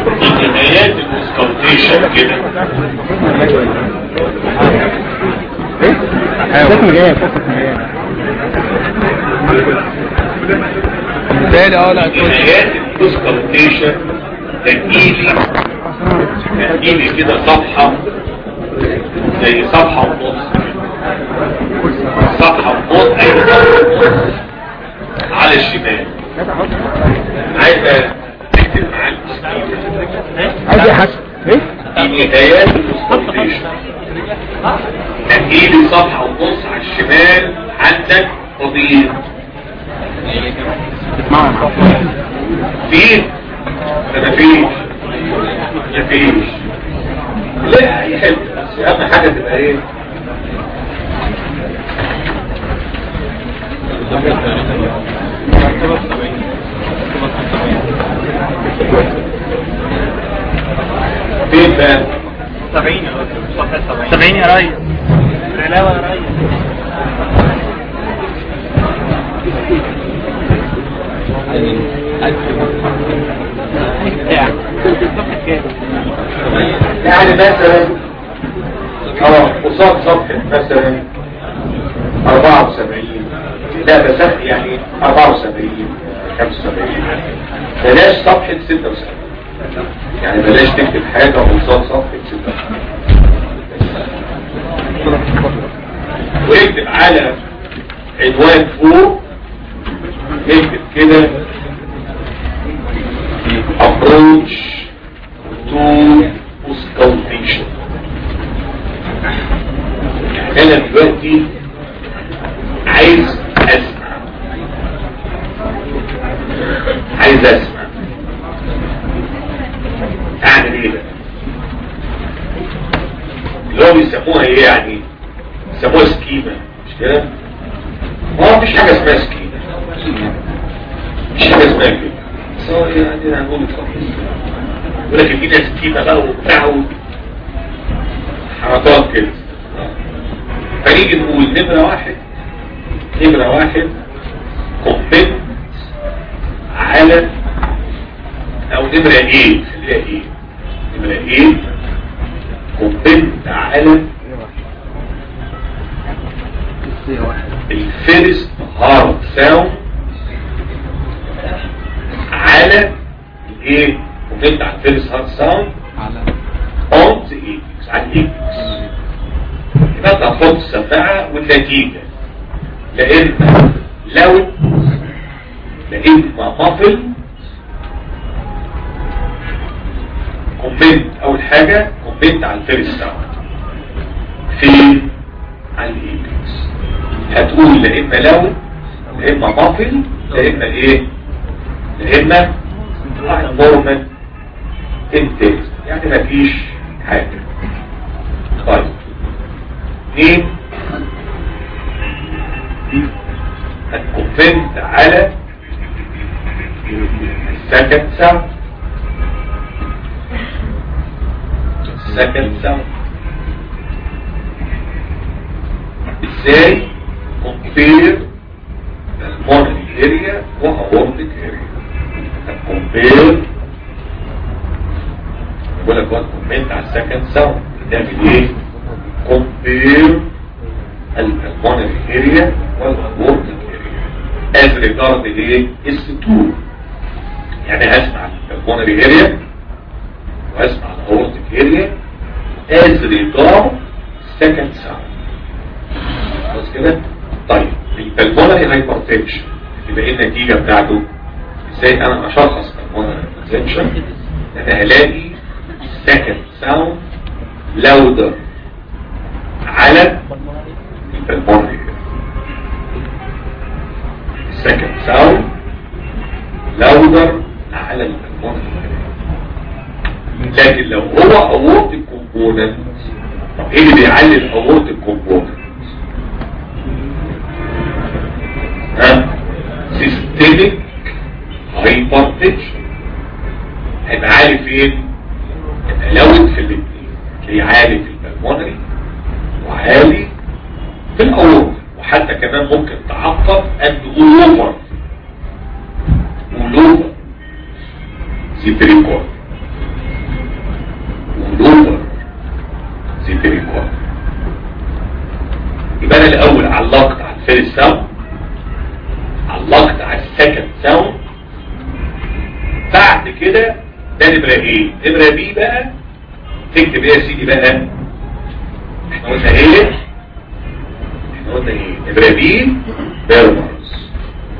في نهايات الاسكالتيشن كده اسم جاي اسم جاي تاني اه لا في نهايات الاسكالتيشن تجيلي تجيلي كده صفحة زي صفحة ونص صفحة ونص اي صفحة ونص على الشمال عايز تكتب معاك عايز ايه حسن ايه في نهايات الاسكالتيشن تجيلي صفحة ونص على الشمال عندك فضيل اسمعوا فين انا فيش مفيش لا اي حته بس اهم حاجه تبقى ايه فين بقى 70 يا راجل صفحة 70 يا ريس علاوة يا ريس يعني مثلا اه قصاد صفحه مثلا 74 لا بس يعني 74 75 بلاش صفحه 76 يعني بلاش تكتب حاجه قصاد صفحه 76 واكتب على عنوان فوق اكتب كده approach to auscultation يعني انا دلوقتي عايز اسمع عايز اسمع اعمل ايه بقى اللي هو بيسموها ايه يعني بيسموها سكيمة مش كده ما هو مفيش حاجة اسمها سكيمة مفيش حاجة اسمها كده بس هو يعني هنقول خلاص يقول لك ادينا سكيمة بقى وبتاع حركات كده فنيجي نقول نمرة واحد نمرة واحد كومنت على او نمرة ايه خليها ايه نمرة ايه كومنت على الفيرست هارد ساوند على الايه كومنت على الفيرست هارد ساوند اون ذا ايبكس على الايبكس يبقى انت هتحط السماعه والنتيجه لا اما لو لا اما مافل كومنت اول حاجه كومنت على الفيرست ساوند فين على الايبكس هتقول لا اما لو لا اما مافل لا اما ايه لا اما نورمال انتكس يعني مفيش حاجه طيب اثنين هتكونفنت على السكند ساوند السكند ساوند ازاي كومبير المونري اريا واورتيك اريا كومبير بقول لك وقت كومنت على السكند ساوند بتعمل ايه كومبير المونري اريا والاورتيك اريا از ريجارد ايه اس 2 يعني هسمع المونري اريا واسمع الاورتيك اريا از ريجارد سكند ساوند خلاص كده طيب البلمونري هايبرتنشن يبقى ايه النتيجه بتاعته ازاي انا اشخص البلمونري هايبرتنشن انا هلاقي سكند ساوند لاودر على البلمونري سكند ساوند لاودر على البلمونري لكن لو هو اورتيك كومبوننت طب ايه اللي بيعلي الاورتيك كومبوننت سيستميك هايبرتنشن هيبقى عالي فين يبقى لود في الاثنين تلاقيه عالي في البلمونري وعالي في الاورط وحتى كمان ممكن تعقب اند اولوفر اولوفر زي بريكور اولوفر زي بريكوار يبقى انا الاول علقت على الفيرست ساوند علقت على السكند ساوند بعد كده ده نمرة ايه نمرة بي بقى تكتب ايه يا سيدي بقى احنا قلنا ايه احنا قلنا ايه نمرة بي بيرمرز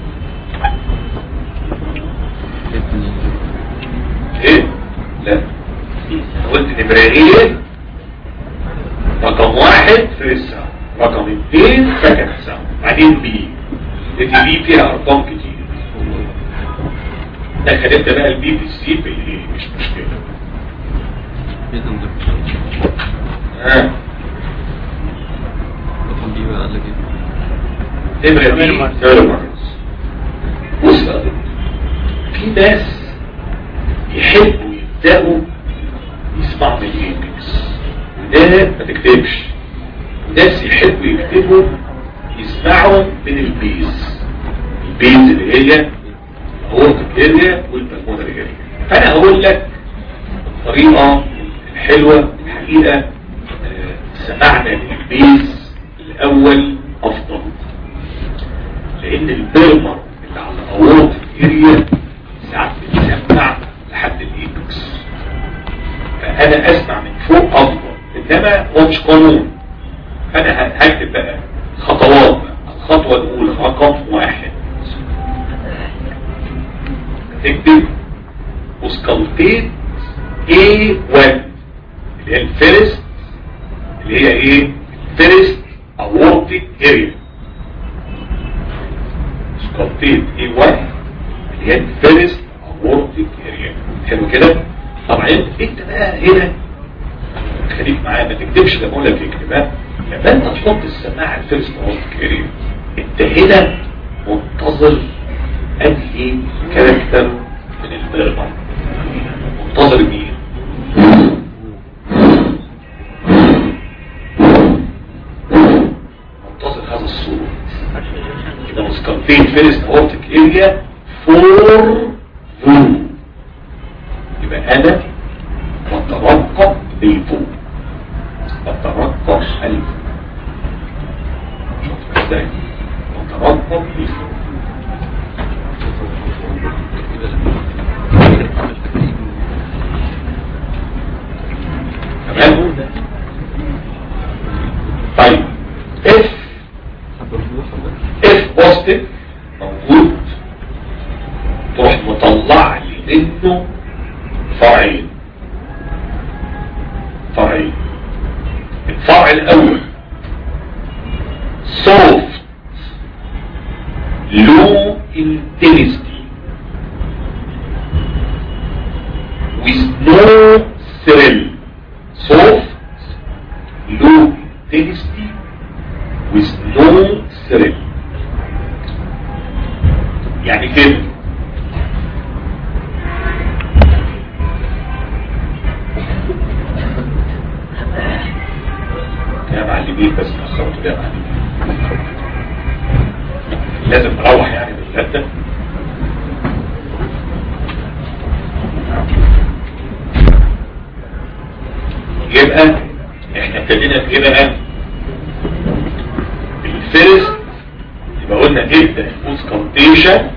ايه لا أنا قلت نمرة ايه رقم واحد في الساوند رقم اثنين سكند ساوند بعدين بي لان بي فيها ارقام كتير دخل انت بقى البي في السي في الايه مش مشكله ها نمرة بي بيرمرز بص بقى في ناس يحبوا يبدأوا يسمعوا من الانجليز وده ما تكتبش ناس يحبوا يكتبوا يسمعوا من البيز البيز اللي هي الاورتيك اريا والبلمونري اريا فانا هقول لك الطريقه الحلوه الحقيقه آه، سمعنا من البيز الاول افضل لان البرمر اللي على الاورتيك اريا ساعات بتسمع لحد الايبكس فانا اسمع من فوق افضل انما هو مش قانون فانا ه- هكتب بقى خطوات بقى. الخطوة الاولى رقم واحد تكتب اسكالتيت A1 اللي هي الفيرست اللي هي ايه فيرست اورتيك اريا اسكالتيت A1 اللي هي الفيرست اورتيك اريا حلو كده طبعا انت بقى هنا خليك معايا ما تكتبش ده بقول لك اكتب ها لما انت تحط السماعه الفيرست اورتيك اريا انت هنا منتظر انهي كاركتر من البرمر منتظر مين منتظر هذا الصوت كده مسكنتين فيرست اورتيك اريا فور فو يبقى انا بترقب الفو بترقب الفو شوف ازاي بترقب الفو تمام طيب اف اف بوزيتيف موجود تروح مطلع لي منه فرعين فرعين الفرع الاول soft low intensity with no thrill soft low intensity with no thrill يعني كده يا معلمين بس اخرتوا يا معلمين لازم نروح يعني بالغدا يبقى احنا ابتدينا بايه بقى الفيرست يبقى قلنا ابدا الكونسكونتيشن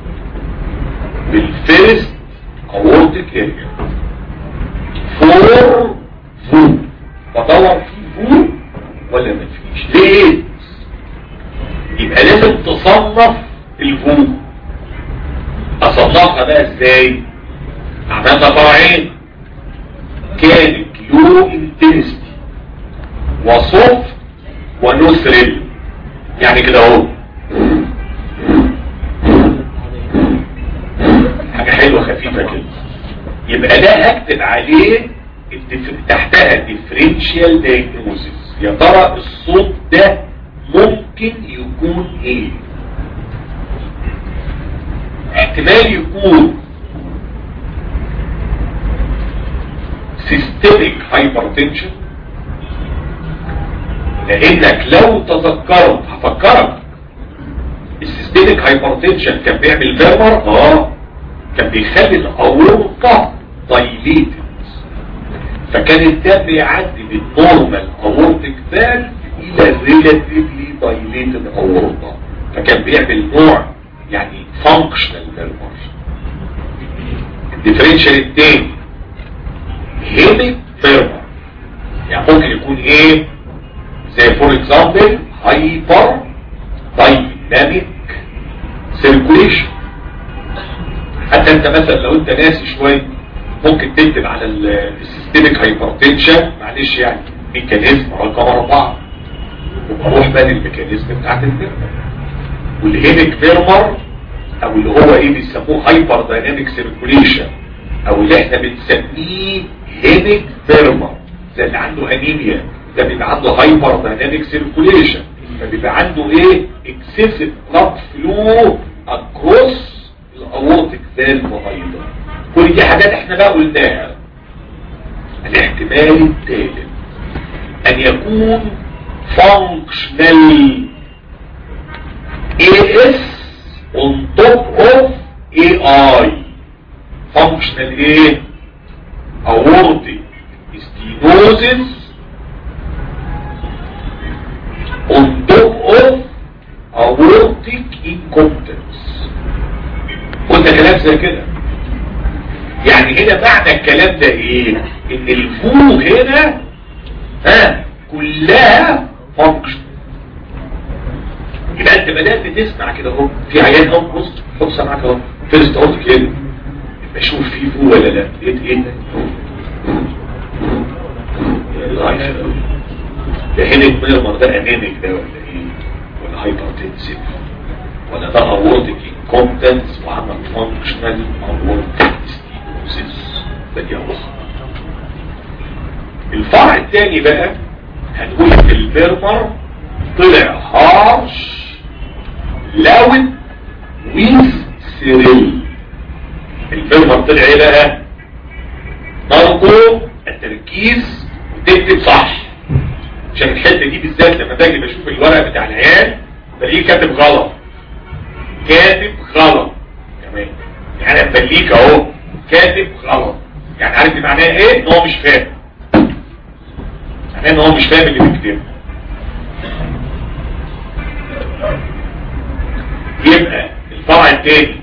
بالفيرست اورتيك اريا فور فو بدور في فو ولا ما فيش ليه يبقى لازم تصنف الفو اصنفها بقى ازاي عملنا فرعين كانت لو انتنستي وصف ونسرل يعني كده اهو حاجة حلوة خفيفة كده يبقى ده هكتب عليه الدف- تحتها differential diagnosis يا ترى الصوت ده ممكن يكون ايه احتمال يكون systemic hypertension لانك لو تذكرت هفكرك السيستميك هايبرتنشن كان بيعمل فيرمر اه كان بيخلي الاورطة دايليتد فكان الدم يعدي من نورمال اورتيك فالف الى ريلاتيفلي دايليتد اورتا فكان بيعمل نوع يعني فانكشنال ميرمر الديفرنشال التاني هيميك ميرمر يعني ممكن يكون ايه زي فور اكزامبل هايبر دايناميك سيركوليشن حتى انت مثلا لو انت ناسي شويه ممكن تكتب على السيستميك هايبرتنشن معلش يعني ميكانيزم رقم اربعه وبروح بقى للميكانيزم بتاعت الفيرمر والهيميك فيرمر او اللي هو ايه بيسموه هايبر دايناميك سيركوليشن او اللي احنا بنسميه هيميك فيرمر زي اللي عنده انيميا ده بيبقى عنده هايبر دايناميك سيركوليشن فبيبقى عنده ايه اكسسيف بلاد فلو اكروس الاورتيك فالف ايضا كل دي حاجات احنا بقى قلناها الاحتمال الثالث ان يكون functional AS on top of AI functional ايه aortic stenosis on top of aortic incompetence قلنا كلام زي كده يعني هنا معنى الكلام ده ايه ان الفو هنا ها كلها فانكشن يبقى انت بدات تسمع كده اهو في عيان اهو بص حط سمعك اهو فيرست اهو كده يبقى شوف فيه فو ولا لا لقيت ايه ده هنا الميرمر ده انيميك ده ولا ايه ولا هايبرتنسيف ولا ده اورتيك انكومبتنس وعمل فانكشنال اورتيك ستينوزيس ده دي اخرى الفرع الثاني بقى هنقول ان الميرمر طلع هارش لاود ويز سيريل الميرمر طلع ايه بقى نرجو التركيز وتكتب صح عشان الحته دي بالذات لما باجي بشوف الورق بتاع العيال بلاقيه كاتب غلط كاتب غلط كمان يعني انا بليك اهو كاتب غلط يعني عارف دي معناها ايه ان هو مش فاهم معناها ان هو مش فاهم اللي بيكتبه يبقى الفرع التاني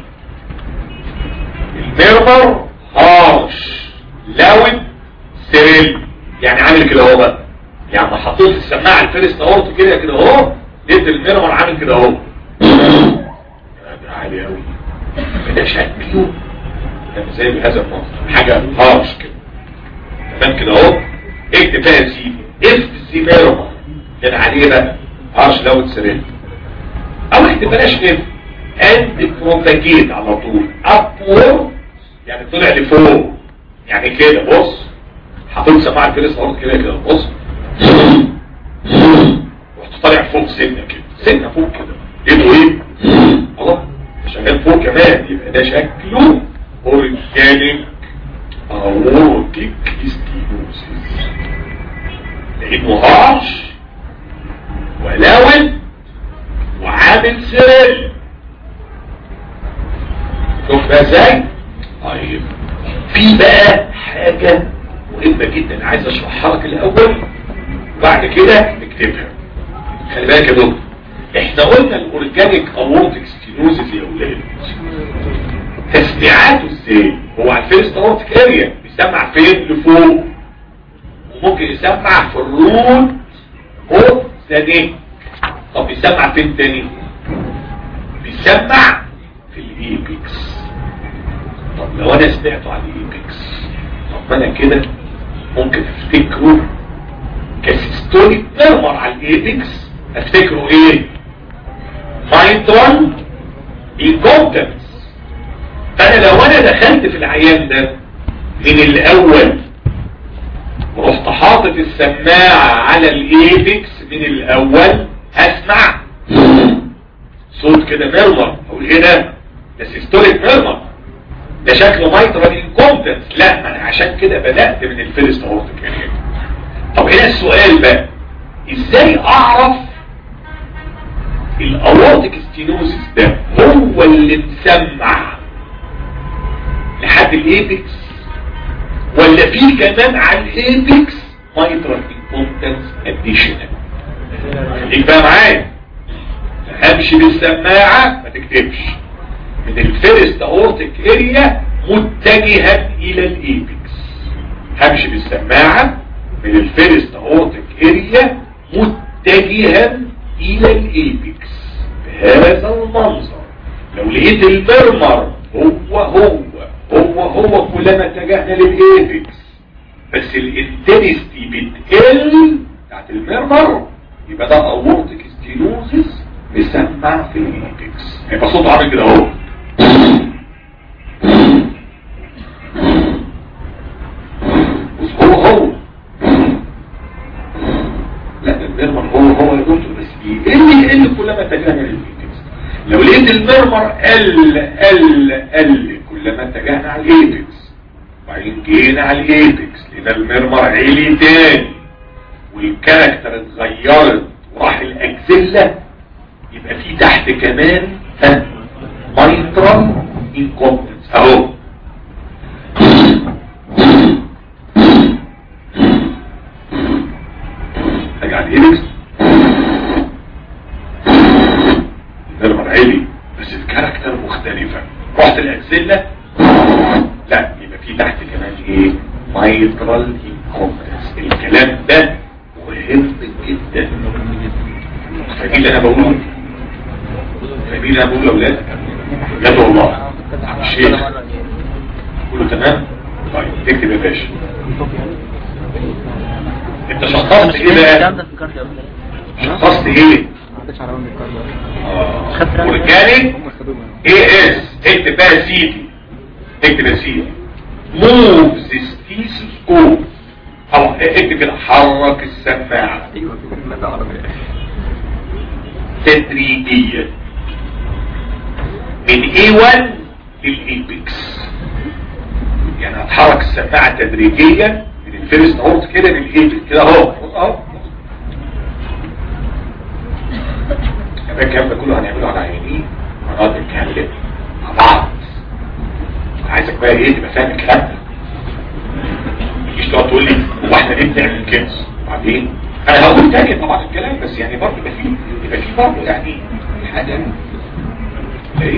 الميرمر هارش لاود سيريل يعني عامل كده اهو بقى يعني حطيت السماعه الفيرست اورت كده كده اهو لقيت الميرمر عامل كده اهو ده عالي قوي ده شكله ده زي بهذا المنظر حاجه هارش كده تمام كده اهو اكتب بقى يا سيدي اف سي ميرمر كان عليه بقى هارش لاود سيريل او اكتب بلاش اف اند بروباجيت على طول ابورد يعني طلع لفوق يعني كده بص حطيت سماعه الفيرست اورت كده كده بص رحت طالع فوق سنه كده سنه فوق كده لقيته ايه خلاص شغال فوق كمان يبقى ده شكله اورجانيك اورتيك ستينوسيس لانه هارش ولاون وعامل سيل شوف بقى ازاي طيب في بقى حاجه مهمه جدا عايز اشرحها لك الاول وبعد كده نكتبها خلي بالك يا دكتور احنا قلنا الاورجانيك اورتيك ستينوزيس يا اولاد تسميعاته ازاي هو على الفيرست اورتيك اريا بيسمع فين لفوق وممكن يسمع في الروت اوف ذا نيك طب بيسمع فين تاني بيسمع في الايبكس طب لو انا سمعته على الايبكس طب انا كده ممكن افتكره كسيستوليك ميرمر على الايبكس افتكره ايه مايترال انكومبتنس فانا لو انا دخلت في العيان ده من الاول ورحت حاطط السماعة على الايبكس من الاول هسمع صوت كده ميرمر اقول ايه ده ده سيستوليك ميرمر ده شكله مايترال انكومبتنس لا ما انا عشان كده بدأت من الفيرست اورتيك اريا طب هنا السؤال بقى ازاي اعرف الاورتيك ستينوزيس ده هو اللي مسمع لحد الايبكس ولا في كمان على الايبكس مايترال انكومبتنس اديشنال خليك بقى معايا همشي بالسماعة ما تكتبش من الفيرست اورتيك اريا متجها الى الايبكس همشي بالسماعة من الفيرست اورتيك اريا متجها الى الايبكس بهذا المنظر لو لقيت المرمر هو هو هو هو كلما اتجهنا للايبكس بس الانتنستي بتقل بتاعت المرمر يبقى ده اورتيك ستينوزس مسمع في الايبكس هيبقى صوته عامل كده اهو بص هو هو لا المرمر هو هو يا دكتور بس بيقل يقل كلما اتجهنا للايبكس لو لقيت المرمر قل قل قل كلما اتجهنا على الايبكس وبعدين جينا على الايبكس لقينا المرمر عالي تاني والكاركتر اتغيرت وراح الاكزيلا يبقى في تحت كمان ها مايترال انكومبتنس اهو حاجة على الايبكس المرمر عالي بس الكاركتر مختلفة رحت الاكزيلا لا يبقى في تحت كمان ايه مايترال انكومبتنس الكلام ده مهم جدا فاهمين اللي انا بقوله فاهمين اللي انا بقوله يا اولاد بجد والله الشيخ كله تمام طيب اكتب يا باشا انت شخصت ايه بقى شخصت ايه اه اورجانيك اي اس اكتب بقى يا سيدي اكتب يا سيدي موفز ستيسكوب طبعا اكتب كده حرك السماعة ايوه في كلمة عربية تدريجيا من A1 للإيبكس يعني هتحرك السماعة تدريجيا من الفيرست اورت كده للإيبكس كده اهو اهو كمان الكلام ده كله هنعمله على عينيه هنقعد نتكلم مع بعض عايزك بقى ايه تبقى فاهم الكلام ده مش تقعد تقول لي هو احنا ليه بنعمل كده وبعدين انا هقول تاني طبعا الكلام بس يعني برضه يبقى في يبقى في برضه يعني حاجه ايه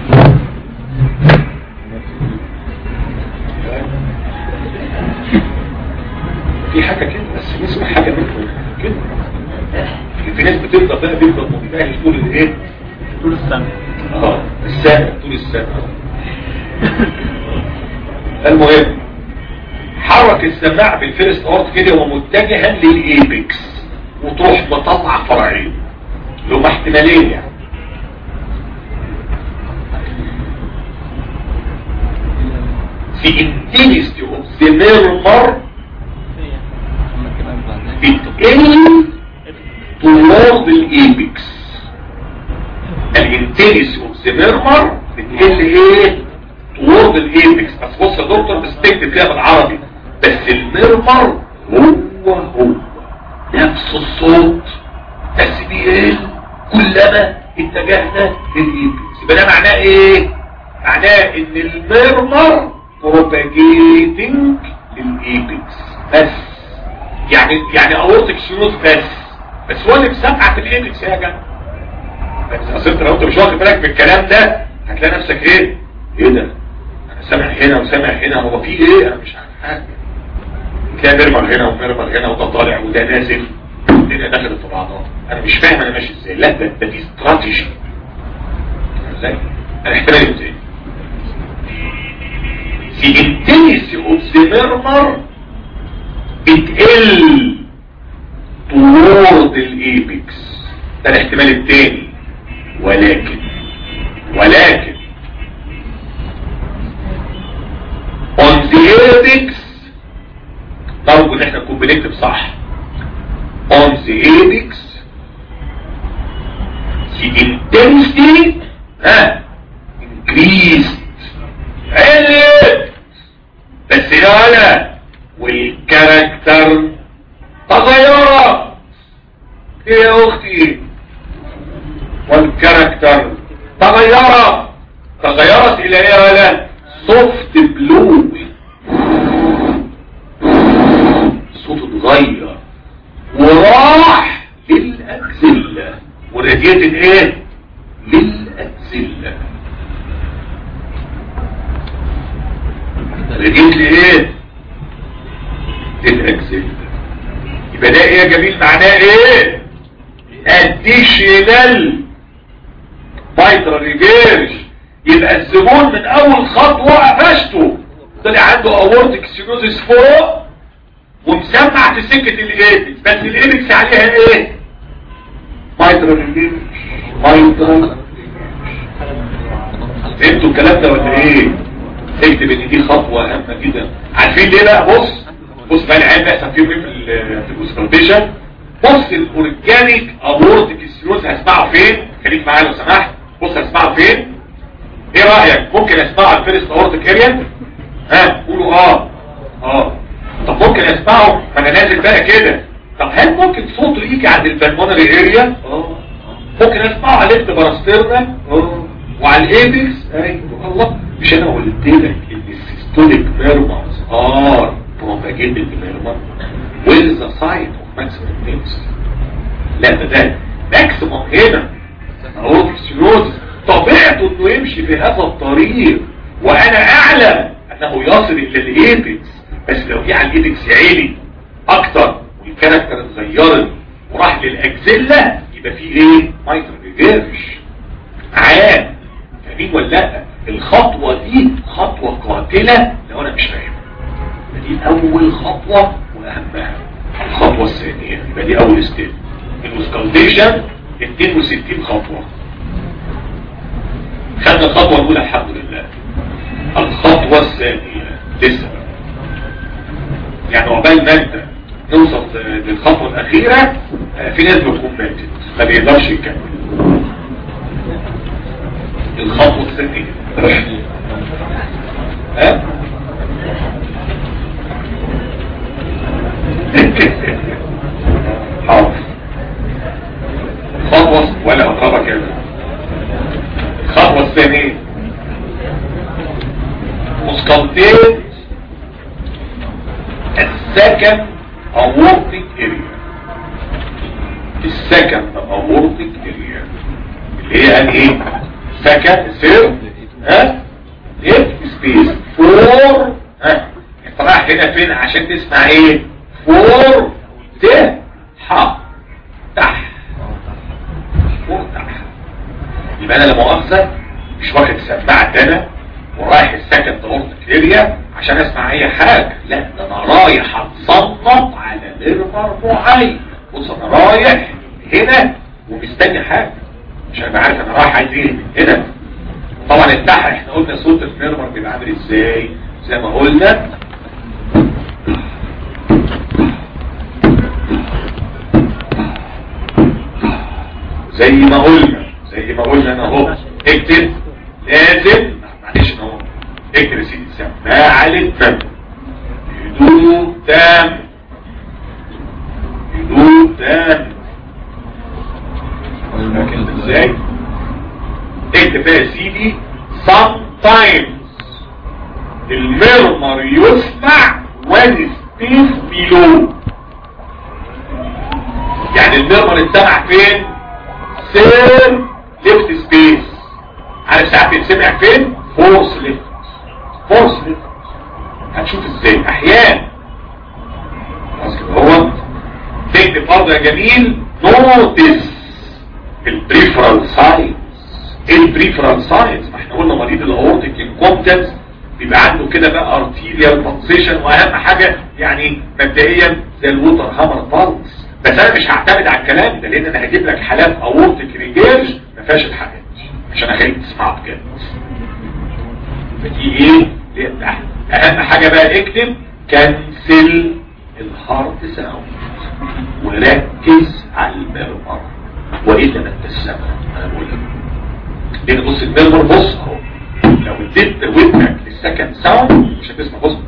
في حاجه كده بس نسمع حاجه منكم كده في ناس بتفضل بقى بيفضل مبتهج طول الايه طول السنة اه السنه طول السنه المهم حرك السماعة بالفيرست اورت كده ومتجها للايبكس وتروح مطلع فرعين لهم احتمالين يعني في intensity of the murmur بتقل toward الايبكس الانتنسي اوف ذا ميرمر بتقل ايه toward الايبكس بس بص يا دكتور بس تكتب فيها بالعربي بس الميرمر هو هو نفس الصوت بس بيقل كلما اتجهنا للايبكس يبقى ده معناه ايه معناه ان الميرمر بروباجيتنج للايبكس بس يعني يعني اورتك شنوز بس بس هو اللي مسمع في الايبكس يا جماعه بس اصل انت لو انت مش واخد بالك بالكلام ده هتلاقي نفسك ايه ايه ده انا سامع هنا وسامع هنا هو في ايه انا مش عارف حاجه تلاقي ميرمر هنا وميرمر هنا وده طالع وده نازل الدنيا دخلت في بعضها انا مش فاهم انا ماشي ازاي لا ده ده في استراتيجي ازاي انا احتمالي ازاي في intensity of the murmur بتقل toward الايبكس ده الاحتمال الثاني ولكن ولكن on the apex طلبوا ان احنا نكون بنكتب صح on the apex the intensity ها increased علت بس يالا والكاركتر تغيرت ايه يا اختي والكاركتر تغيرت تغيرت الى ايه ولا سوفت بلو راديتد ايه للاكسلة راديتد ايه للاكسلة يبقى ده ايه يا جميل معناه ايه اديشنال فايترال ريفيرج يبقى الزبون من اول خطوة قفشته طلع عنده اورتك سيروزيس فوق ومسمع في سكة الايبكس بس الايبكس عليها ايه مايترال ريفيرج مايترال فهمتوا الكلام ده ولا ايه اكتب ان دي خطوة هامة جدا عارفين ليه بقى بص بص بقى العيال بيحصل فيهم ايه في في الكونسلتيشن بص الاورجانيك اورتك سيروز هسمعه فين خليك معايا لو سمحت بص هسمعه فين ايه رأيك ممكن اسمعه على الفيرست اورتك اريا ها قولوا اه اه طب ممكن اسمعه فانا نازل بقى كده طب هل ممكن صوته يجي عند البلمونري اريا اه ممكن اسمعه على الليفت باراستيرنا اه وعلى الايبكس ايوه الله مش انا قلت لك ان السيستوليك ميرمرز ار بروباجيتد ميرمر ويل ذا سايت اوف ماكسيمم تيمس لا ده ده ماكسيمم هنا اهو سيروز طبيعته انه يمشي في هذا الطريق وانا اعلم انه يصل الى الايبكس بس لو في على الايبكس عالي اكتر والكاركتر اتغيرت وراح للاكزيلا يبقى في ايه مايتر ريفيرش عام فاهمين ولا لا الخطوه دي خطوه قاتله لو انا مش فاهم دي اول خطوه واهمها الخطوه الثانيه يبقى دي اول ستيب الاسكالتيشن 62 خطوه خدنا الخطوه الاولى الحمد لله الخطوه الثانيه لسه يعني عقبال ما انت نوصل للخطوه الاخيره في ناس بتكون ماتت ما بيقدرش يكمل الخطوه الثانيه ها حاضر خطوه ولا اضربك يا الخطوه الثانيه مسقطين السكن اورتك اريا السكن اورتك اريا اللي هي ايه سكن سير ها ايه سبيس فور ها انت رايح هنا فين عشان تسمع ايه فور ت ح تح فور تح يبقى انا لا مؤاخذه مش واخد سماعه انا ورايح السكن اورتك اريا عشان اسمع اي حاجة لا ده انا رايح اتصنط على ميرمر معين بص انا رايح هنا ومستني حاجة مش هبقى عارف انا رايح عايز ايه هنا طبعا التحت احنا قلنا صوت الميرمر بيبقى عامل ازاي زي ما قلنا زي ما قلنا زي ما قلنا انا اهو اكتب لازم معلش انا اهو اكتب يا سيدي سماعة للفم هدوء تام هدوء تام ازاي اكتب بقى يا سيدي sometimes المرمر يسمع when space below يعني المرمر اتسمع فين سير ليفت سبيس عارف ساعات بيتسمع فين فورس ليفت فورس ليفت هنشوف ازاي احيانا خلاص كده هو تكتب برضه يا جميل نوتس البريفرال ساينس ايه البريفرال ساينس ما احنا قلنا مريض الاورتيك انكومبتنس بيبقى عنده كده بقى ارتيريال بلسيشن واهم حاجه يعني مبدئيا زي الوتر هامر بالز بس انا مش هعتمد على الكلام ده لان انا هجيب لك حالات اورتيك ريجيرج ما فيهاش الحاجات عشان اخليك تسمعها بجد فدي ايه اهم حاجة بقى اكتب كنسل الهارد ساوند وركز على المرمر والا ما تسمع انا بقول لك لان بص المرمر بص اهو لو اديت ودنك للسكند ساوند مش هتسمع بص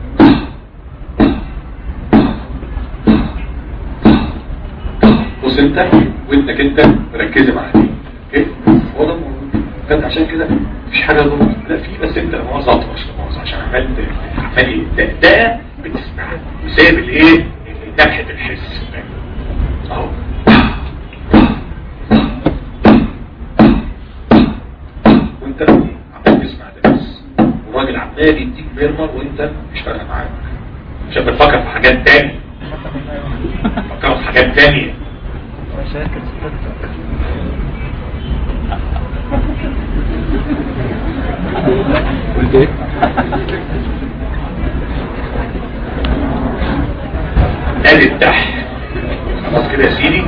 بص انت ودنك انت مركزه مع دي اوكي هو ده فانت عشان كده مفيش حاجه غلط لا في بس انت مؤاخذه مش مؤاخذه عشان عمال عمال ايه ده ده بتسمع وسايب الايه نبحه الحس اهو عمال يديك ميرمر وانت مش فارقه معاك عشان بتفكر في حاجات تانية بتفكر في حاجات تانية مشاكل ستاتك قلت ايه ادي التحت خلاص كده يا سيدي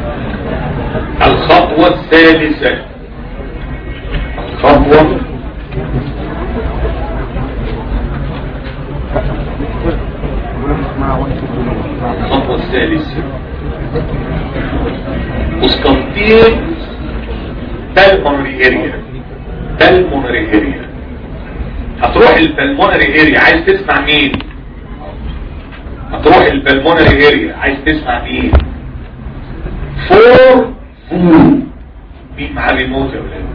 الخطوة الثالثة الخطوة الخطوة الثالثة قسطنطين بالمونري اريا بالمونري اريا هتروح البلمونري اريا عايز تسمع مين هتروح البلمونري اريا عايز تسمع مين فور فو مين معاه ريموت يا ولاد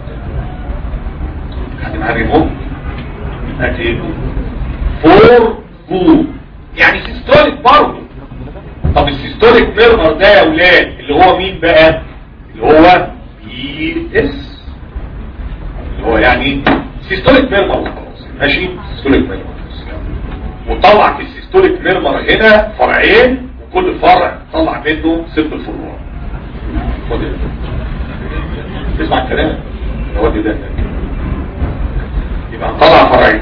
حد معاه ريموت هات ايه فور فو يعني سيستوليك برضه طب السيستوليك ميرمر ده يا ولاد اللي هو مين بقى اللي هو بي اس اللي هو يعني سيستوليك ميرمر خلاص ماشي سيستوليك ميرمر وطلع في السيستوليك ميرمر هنا فرعين وكل فرع طلع منه ست فروع خد ده. تسمع الكلام هو ده ده يبقى نطلع فرعين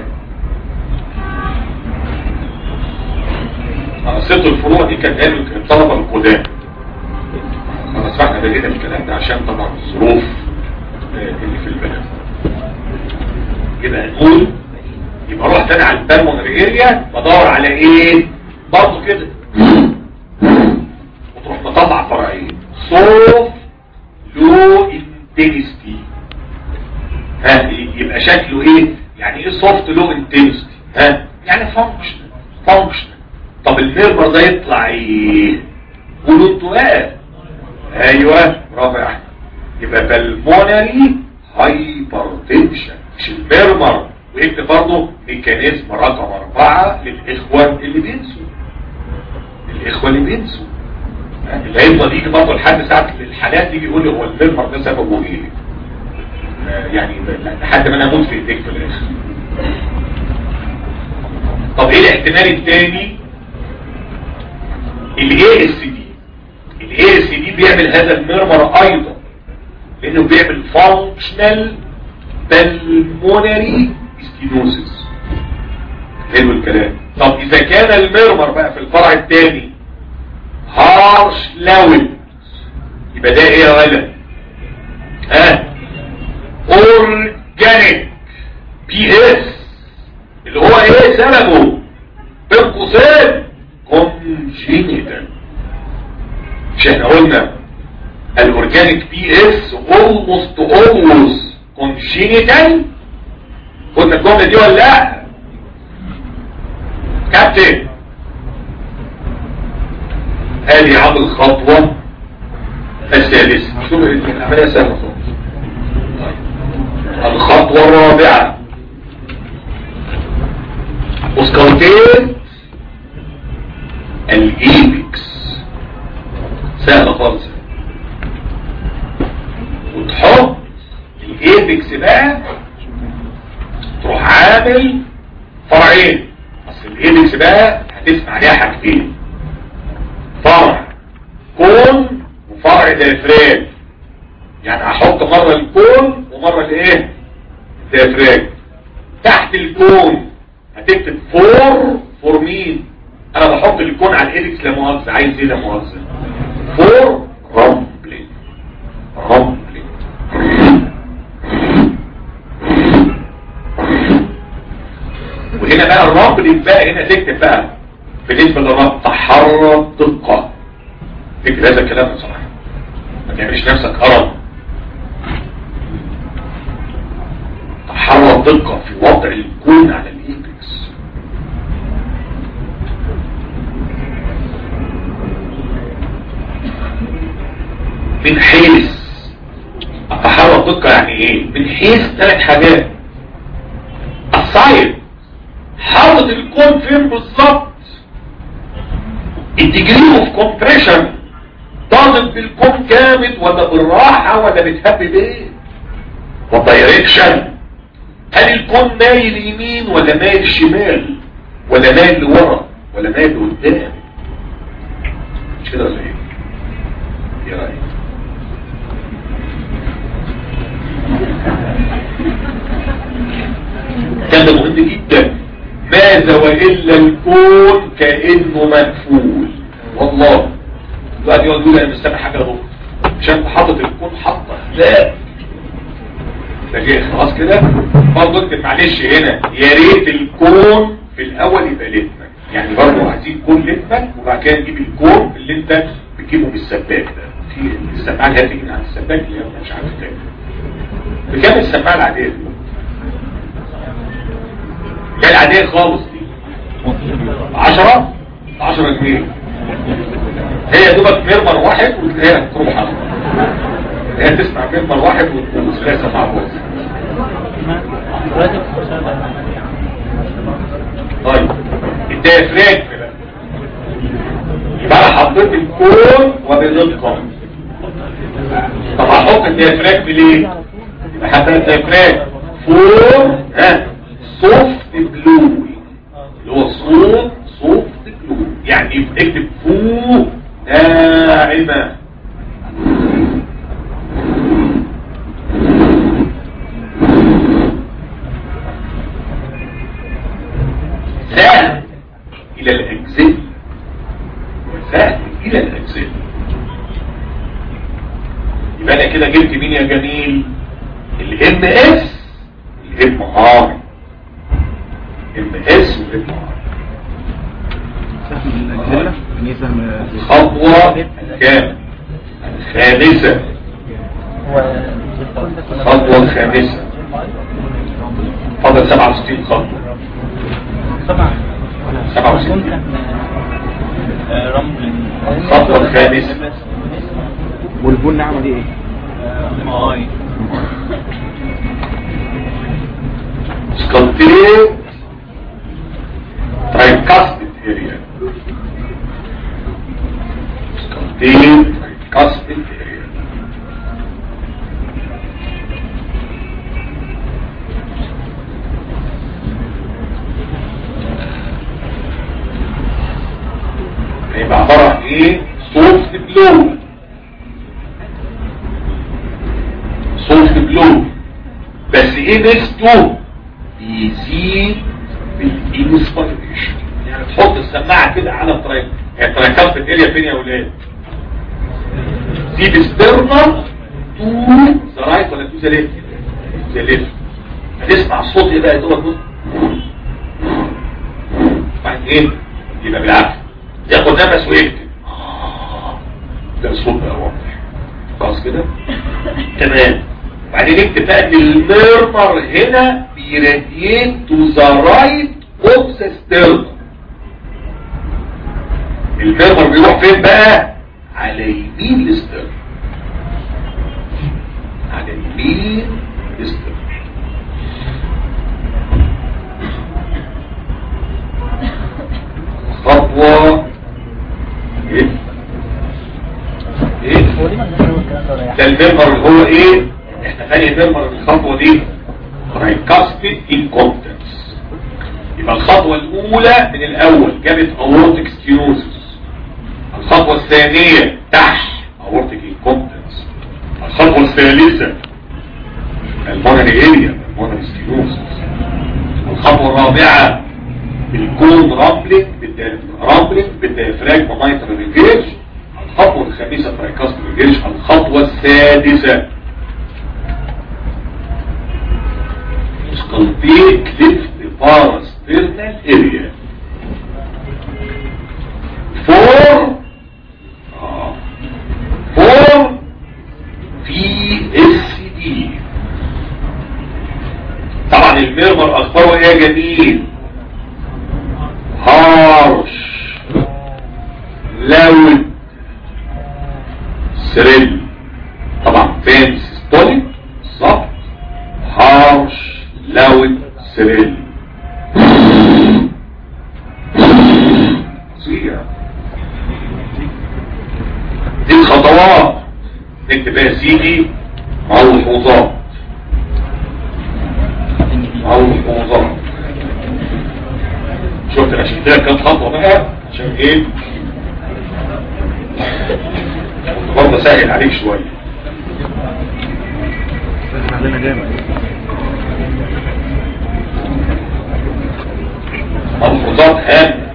انا ست الفروع دي كانت قالوا كانت طلبه القدام انا سمعنا بدينا الكلام ده عشان طبعا الظروف آه، اللي في البلد يبقى نقول يبقى اروح تاني على البالمونري اريا بدور على ايه برضه كده وتروح مطلع فرعين صوف لو انتنستي ها يبقى شكله ايه يعني ايه سوفت لو انتنستي ها يعني فانكشن فانكشن طب الميرمر ده يطلع ايه قولوا انتوا ايه ايوه برافو يا احمد يبقى بالمونري هايبرتنشن مش الميرمر ويكتب برضه ميكانيزم رقم أربعة للإخوة اللي بينسوا الإخوة اللي بينسوا ها؟ اللي هيفضل يجي برضه لحد ساعة الحالات يجي يقول لي هو الميرمر ده سببه ايه آه، يعني لحد ما انا اموت في ايديك في الاخر طب ايه الاحتمال الثاني الاي اس دي الاي اس دي بيعمل هذا الميرمر ايضا لانه بيعمل فانكشنال بالمونري ستينوسيس حلو الكلام طب اذا كان الميرمر بقى في الفرع الثاني هارش لاود يبقى ده ايه يا ولد ها اورجانيك بي اس اللي هو ايه سببه بين قوسين كونجينيتال مش احنا قلنا الاورجانيك بي اس almost always congenital قلنا الجمله دي ولا لا كابتن هذه عمل الخطوه الثالثه شوف العمليه سهله خالص طيب. الخطوه الرابعه اسكالتين الايبكس سهله خالص وتحط الايبكس بقى تروح عامل فرعين اصل الايبكس بقى هتسمع عليها حاجتين فرع كون وفرع ديافراج يعني هحط مره الكون ومره الايه الديافراج تحت الكون هتكتب فور فور مين انا بحط الكون على الايبكس لا مؤاخذه عايز ايه لا مؤاخذه فور رامبلينج رامبلينج وهنا بقى الرامبلينج بقى هنا تكتب بقى بالنسبه للرامب تحرك دقه تكتب هذا الكلام بصراحه ما تعملش نفسك هرم تحرك دقه في وضع الكون على الايبكس من حيث التحرك دقة يعني ايه من حيث ثلاث حاجات الصايد حاطط الكون فين بالظبط الديجري اوف كومبريشن ضاغط بالكون جامد ولا بالراحة ولا بتهب بايه والدايركشن هل الكون مايل يمين ولا مايل شمال ولا مايل لورا ولا مايل لقدام مش كده ولا ايه ايه رايك كان ده مهم جدا ماذا وإلا الكون كأنه مقفول والله الواحد يقعد يقول انا مش سامع حاجه اهو عشان حاطط الكون حاطه لا ده جاي خلاص كده برضه انت معلش هنا يا ريت الكون في الاول يبقى لتمك يعني برضه عايزين كون لتمك وبعد كده نجيب الكون اللي انت بتجيبه بالسباك ده في السماعه اللي هتيجي من عند السباك اللي هي مش عارف كام بكام السماعه العاديه دي؟ اللي هي العاديه خالص دي 10 10 جنيه هي دوبك ميرمر واحد وتلاقيها تروح على هي تسمع ميرمر واحد وتلاقيها سماعه بوز طيب الديافراجم بقى يبقى انا حطيت الكون وبدقه طب هحط الديافراجم ليه؟ يبقى حتى الديافراجم فور ها سوفت بلو اللي هو صوت صوت بلو يعني اكتب فو ناعمة ذهب الى الاجزاء وذهب الى الاجزاء يبقى انا كده جبت مين يا جميل الام اس الام ار ام اس والام ار سهم الأجزلة يعني سهم الخطوة كام الخامسة الخطوة الخامسة فضل 67 خطوة 67 الخطوة الخامسة والبن نعمة دي ايه؟ sculpted tricuspid area sculpted tricuspid area هيبقى عبارة عن ايه soft blue soft blue بس ايه ميزته بيزيد بالانسبيريشن يعني تحط السماعه كده على التراك هي التراكات في الاريا فين يا ولاد سيب ستيرنر تو ذا رايت ولا تو ذا ليفت ذا ليفت هتسمع الصوت ايه بقى يا دوبك بعد ايه يبقى بالعافيه ياخد نفس ويكتب آه، ده الصوت بقى واضح خلاص كده تمام بعدين نكتب بقى ان الميرمر هنا بيراديت تو ذا رايت اوف ذا ستيرنر الميرمر بيروح فين بقى على يمين الستيرنر على يمين الستيرنر خطوة ايه ايه ده الميرمر اللي هو ايه احنا ثاني ميرمر الخطوة دي tricuspid incompetence يبقى الخطوة الاولى من الاول جابت aortic stenosis الخطوة الثانية تحت aortic incompetence الخطوة الثالثة المونري اريا المونري stenosis الخطوة الرابعة الكون رامبلينج رامبلينج بالديافراجما مايترال ريفيرج الخطوة الخامسة ترايكاست ريفيرج الخطوة السادسة سكالبيك ليفت باراسترنال اريا فور آه. فور في اس دي طبعا الميرمر اخباره ايه يا جميل هارش لاود سريل طبعا فين سيستوليك صح هارش لاود سريل فظيع دي الخطوات نكتب يا سيدي ملحوظات شفت انا شفت لك كام خطوه بقى عشان ايه كنت برضه سهل عليك شويه علينا جامد ملحوظات هامة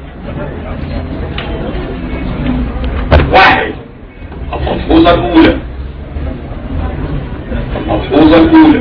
واحد الملحوظة الأولى الملحوظة الأولى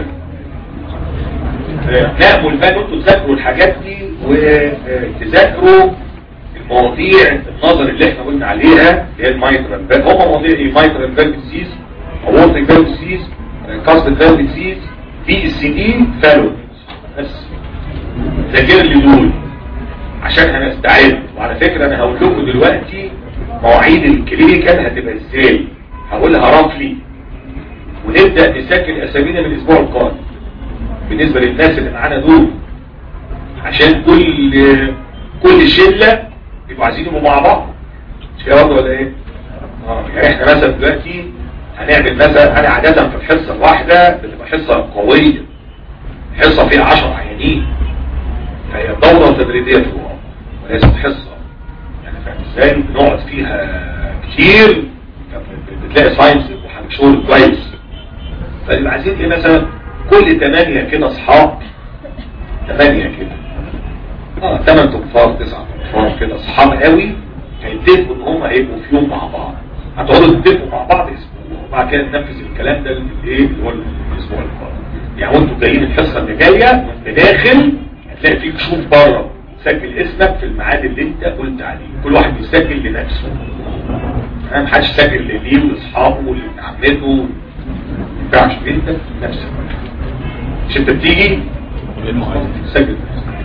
آه، نأمل بقى ان انتوا تذاكروا الحاجات دي وتذاكروا المواضيع النظر اللي احنا قلنا عليها اللي هي المايترال فالف هم مواضيع ايه مايترال فالف ديزيز اورتيك فالف ديزيز كاست فالف ديزيز بي اس دي فالو بس ذاكر لي دول عشان هنستعد وعلى فكرة انا هقول لكم دلوقتي مواعيد الكلينيكال هتبقى ازاي هقولها رفلي ونبدأ نسجل اسامينا من الاسبوع القادم بالنسبة للناس اللي معانا دول عشان كل كل شلة يبقوا عايزين يبقوا مع بعض مش كده برضه ولا ايه؟ اه يعني احنا مثلا دلوقتي هنعمل مثلا انا عادة في الحصة الواحدة بتبقى حصة قوية حصة فيها 10 عيانين فهي دورة تدريبية في الوقت وليست حصة يعني فاهم ازاي بنقعد فيها كتير بتلاقي ساينس وشغل كويس فيبقى عايزين ايه مثلا كل تمانية كده اصحاب تمانية كده اه تمن تنفار تسعة تنفار كده اصحاب قوي هيتفقوا ان هم هيبقوا في يوم مع بعض هتقعدوا تتفقوا مع بعض اسبوع وبعد كده ننفذ الكلام ده الايه اللي هو الاسبوع القادم يعني وانتوا جايين الحصه اللي جايه وانت داخل هتلاقي فيك شوف بره سجل اسمك في الميعاد اللي انت قلت عليه كل واحد بيسجل لنفسه ما محدش سجل لليه ولاصحابه ولابن عمته ما ينفعش انت نفسك مش انت بتيجي تسجل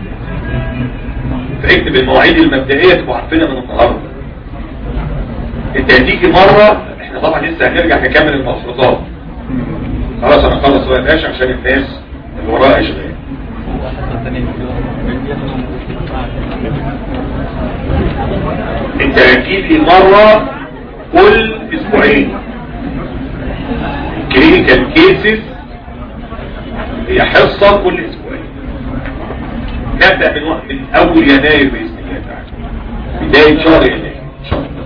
فاكتب المواعيد المبدئيه تبقوا عارفينها من النهارده انت هتيجي مره احنا طبعا لسه هنرجع نكمل المفروضات خلاص انا خلص بقى ماشي عشان الناس اللي وراها اشغال انت هتجيلي مرة كل اسبوعين الكلينيكال كيسز هي حصة كل اسبوعين نبدأ من وقت من اول يناير بإذن الله تعالى بداية شهر يناير ان شاء الله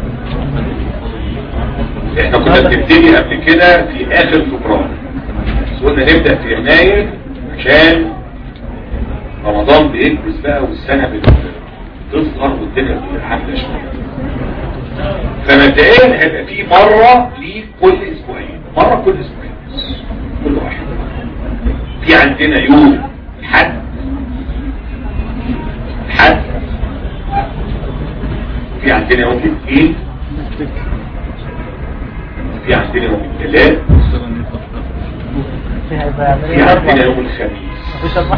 احنا كنا بنبتدي قبل كده في اخر فبراير بس قلنا نبدأ في يناير عشان رمضان بيكبس بقى والسنة بتصغر والدنيا بتبقى عاملة شوية فمبدئيا هيبقى في مرة ليه كل اسبوعين مرة كل اسبوعين بس. كل واحد في عندنا يوم حد حد في عندنا يوم الاثنين في عندنا يوم الثلاث في عندنا يوم الخميس مفيش أربعة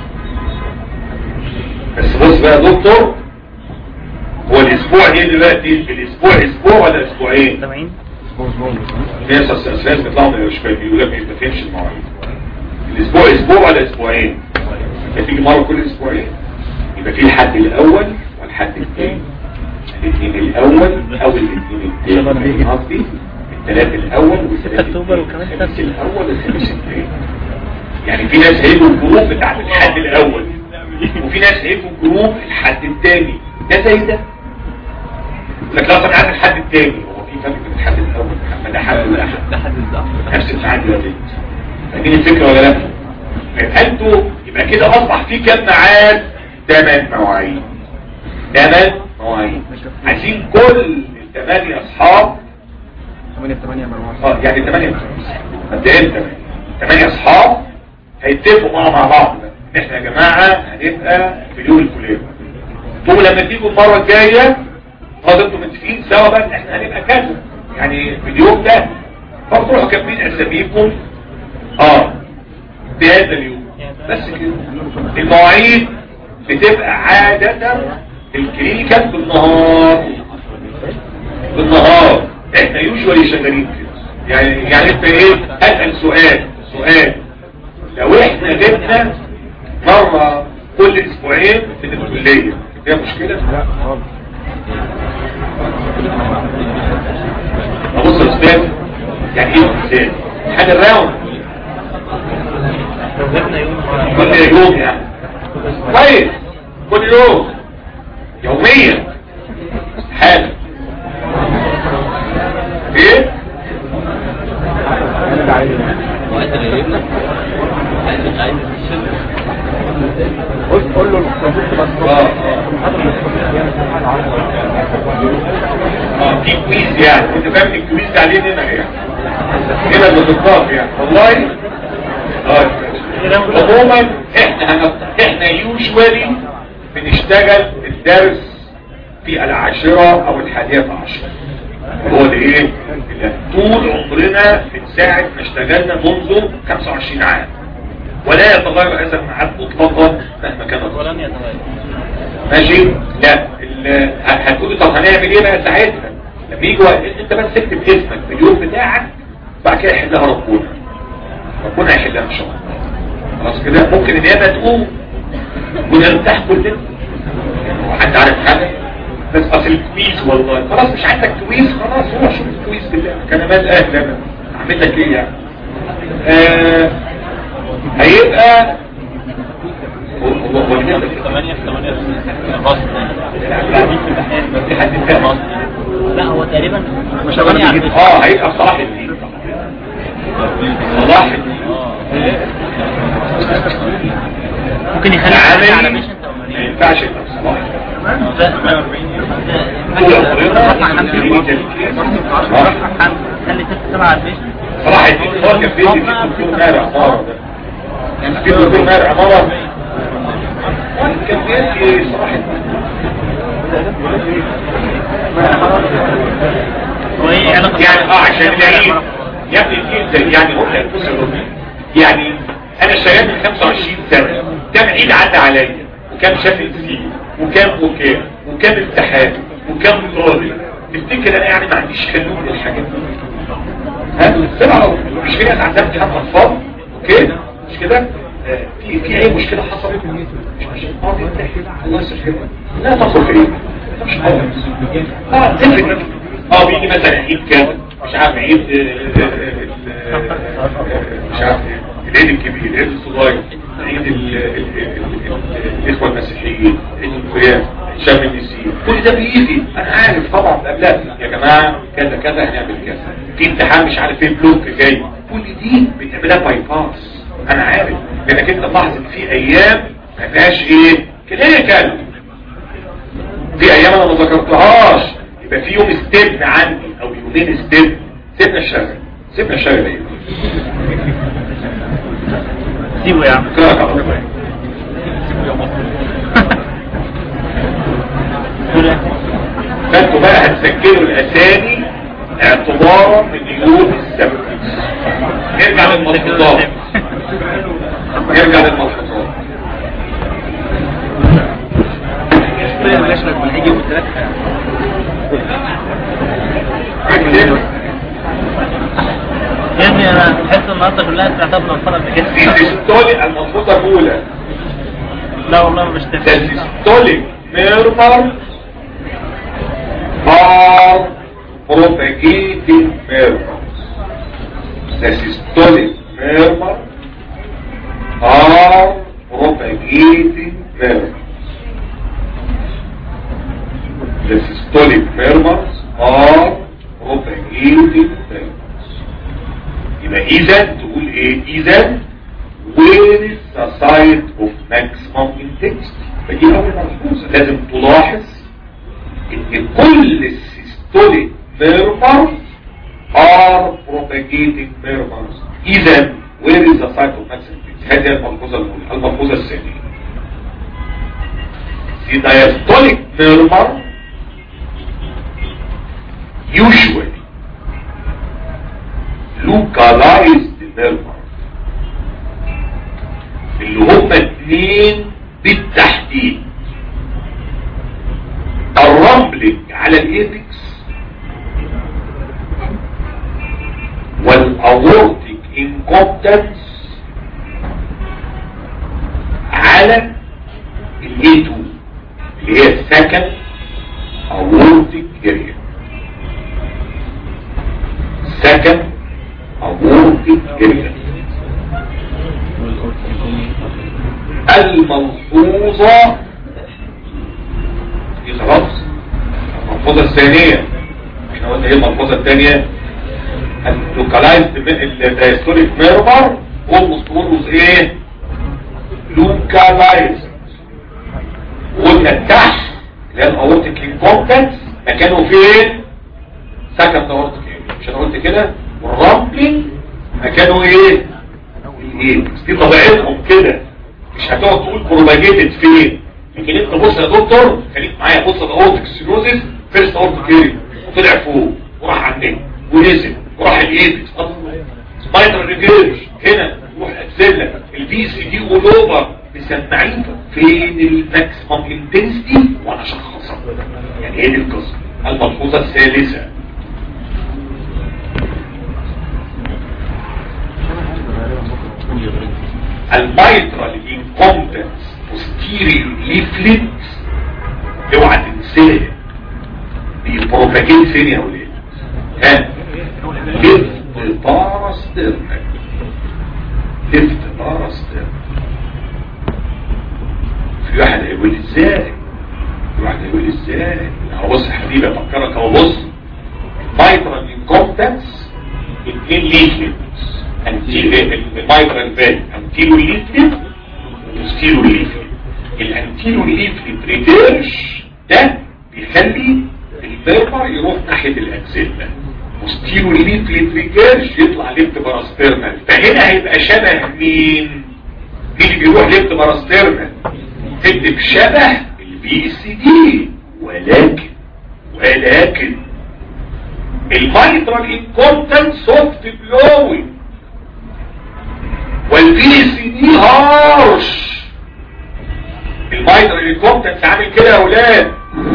بس بص بقى يا دكتور هو الاسبوع ايه دلوقتي الاسبوع اسبوع ولا اسبوعين سامعين الناس الناس بيطلعوا من الاشبال بيقول لك ما فهمش المواعيد الاسبوع اسبوع ولا اسبوعين هتيجي مره كل اسبوعين يبقى في الحد الاول والحد الثاني الاثنين الاول او الاثنين الثاني قصدي الثلاث الاول والثلاث أكتوبر وكمان الخميس سبت. الاول والخميس الثاني يعني في ناس هيجوا الجروب بتاع الحد الاول وفي ناس هيجوا الجروب الحد الثاني ده زي ده يقول لك لا اصل انا عايز الحد الثاني هو في فرق بين الحد الاول والحد ده حد ولا حد نفس الميعاد ولا بنت فاهمين الفكره ولا لا يبقى انتوا يبقى كده اصبح في كام ميعاد ثمان مواعيد ثمان مواعيد عايزين كل الثمانية اصحاب 8 8 مروحة اه يعني ثمانية مبدئيا ثمانية ثمانية اصحاب هيتفقوا مع مع بعض بقى. احنا يا جماعة هنبقى في اليوم الفلاني انتوا لما تيجوا المرة الجاية خلاص انتوا متفقين سوا بقى ان احنا هنبقى كذا يعني في اليوم ده فتروحوا كاتبين اساميكم اه في هذا اليوم بس كده المواعيد بتبقى عادة الكلينيكال بالنهار بالنهار احنا يوجوالي شغالين كده يعني يعني انت ايه اسال سؤال سؤال لو احنا جبنا مرة كل اسبوعين في الكلية فيها مشكلة؟ لا خالص بص يا استاذ يعني ايه استاذ حاجة الراوند لو جبنا يوم كل يوم يعني كويس كل يوم يوميا حالا ايه قول قول له الكمبيوتر بس اه اه في كويز يعني انت فاهم الكويز ده عليه هنا يعني هنا بالضبط يعني والله اه عموما احنا هنط- احنا يوجوالي بنشتغل الدرس في العاشرة او الحادية عشر هو ده ايه اللي طول عمرنا من ساعة ما اشتغلنا منذ 25 عام ولا يتغير هذا الميعاد مطلقا مهما كان الظروف. ولن يتغير ماشي لا ال- ه- هتقولي طب هنعمل ايه بقى ساعتها لما يجي وقت- انت بس اكتب اسمك في اليوم بتاعك بعد كده يحلها ربنا ربنا يحلها ان شاء الله خلاص كده ممكن النيابه تقوم ونرتاح كلنا حد عارف حاجه بس اصل الكويز والله خلاص مش عندك كويز خلاص روح شوف الكويز بالله كان مال اهل انا اعمل لك ايه يعني آه هيبقى هو هو هو النيابة كده. 8 في 8 مصر في حد تاني لا هو تقريبا مش هبقى ثمانية على بيجيب- الفيس. اه هيبقى صلاح الدين صلاح الدين ممكن يخلي حاجة على العملي ميشن ما ينفعش يبقى صلاح خلي ست سبعة على الميشن صلاح الدين هو كان بيدي في دكتور ماهر عمارة ده كان في دكتور ماهر عمارة كان بيدي صلاح الدين هو ايه علاقة يعني اه عشان العيد يا ابني الجيل ده يعني هو كان بص يا دكتور، يعني انا شغال من 25 سنة كام عيد عدى عليا وكام شافل فيه وكام وكام وكام امتحان وكام طالب تفتكر انا يعني ما عنديش كلام من الحاجات دي ها سمعوا مش في ناس عندها امتحان اطفال اوكي مش كده آه، في في اي مشكله حصلت مش مش اه تمتحن الله يسلمك لا تدخل في ايه مش حاجه اه تفرق اه بيجي مثلا عيد كام مش عارف عيد آه، آه، آه، آه، مش عارف ايه العيد الكبير العيد الصغير عيد ال- ال- ال- ال- الاخوه المسيحيين عيد القيام شم النسيم كل ده بيجي انا عارف طبعا قبلها يا جماعه كذا كذا هنعمل كذا في امتحان مش عارف ايه بلوك جاي كل دي بتعملها باي باس انا عارف لانك انت تلاحظ ان في ايام ما فيهاش ايه كلينيكال في ايام انا ما ذكرتهاش يبقى في يوم ستيب عندي او يومين ستيب سيبنا الشغل سيبنا الشغل ايه سيبه يا عم كرهك على الله فانتوا بقى هتسجلوا الاسامي اعتبارا من يوم السبت نرجع للملحوظات نرجع للملحوظات اكتب يا ابني انا تحس النهارده كلها سمعتها بنفرة قبل كده ديستولي الملحوظه الاولى لا والله مش The تفهم systolic murmur are propagating murmurs. The systolic murmur are propagating murmurs. The systolic murmurs are propagating murmurs. يبقى إذا تقول إيه؟ إذا where is the site of maximum intensity فدي أول ملحوظة لازم تلاحظ إن كل السيستوليك murmurs are propagating murmurs إذا where is the site of maximum intensity هذه الملحوظة الأولى الملحوظة الثانية The diastolic murmur usually localized murmur اللي هم اتنين بالتحديد الرمبلنج على الايبكس والاورتيك انكومبتنس على الاي 2 اللي هي السكند اورتيك اريا سكند اورتيك اريا الملحوظة الملحوظة الثانية احنا قلنا ايه الملحوظة الثانية اللوكالايزد الدايستوريك ميرمر almost always ايه لوكالايزد وقلنا التحت اللي هي الاورتيك انكومبتنس مكانه فين سكند اورتيك مش انا قلت كده والرامبلينج مكانه ايه الايه دي طبيعتهم كده مش هتقعد تقول بروباجيتد فين لكن انت بص يا دكتور خليك معايا بص الاورتيك سيروزيس فيرست اورتيك اريا وطلع فوق وراح على النك ونزل وراح الايبكس سبايدر ريجيرش هنا يروح اكسلة البي سي دي اوفر مسمعين فين الماكسيمم انتنسيتي وانا شخصها يعني هي دي القصه الملحوظه الثالثه المايترال انكومبتنس posterior leaflet اوعى تنساه بيبروفاجيت فين يا ولاد ها ليفت باراسترنال ليفت باراسترنال في واحد هيقول لي ازاي في واحد هيقول لي ازاي اهو بص يا حبيبي افكرك اهو بص مايترال انكومبتنس اتنين ليفلتس المايترال فالي انتيرو ليفلت وستيرو ليفلت الانتيرو ليفلت ريتيرش ده بيخلي البيربر يروح ناحية الاكسلة وستيرو ليفلت ريتيرش يطلع ليفت باراسترنال فهنا هيبقى شبه مين مين اللي بيروح ليفت باراسترنال تكتب شبه البي سي دي ولكن ولكن المايترال انكونتنت سوفت بلوينج والبي سي دي هارش المايترال انكونتنت عامل كده يا اولاد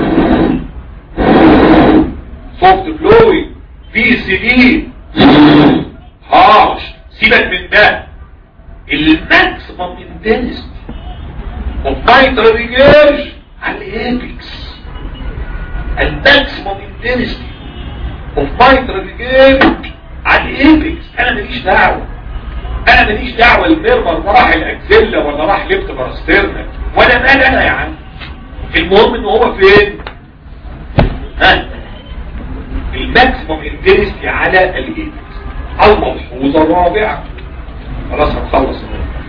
سوفت بلوينج بي سي دي هارش سيبك من ده الماكسيمم انتنسيتي اوف مايترال ريجيرج على الايبكس الماكسيمم انتنسيتي اوف مايترال ريجيرج على الايبكس انا ماليش دعوه انا ماليش دعوه الميرمر ده راح الاكزيلا ولا راح ليفت باراسترنال ولا مال انا يا عم المهم ان هو فين ها الماكسيمم انتنسيتي على الايبكس الملحوظه الرابعه خلاص هنخلص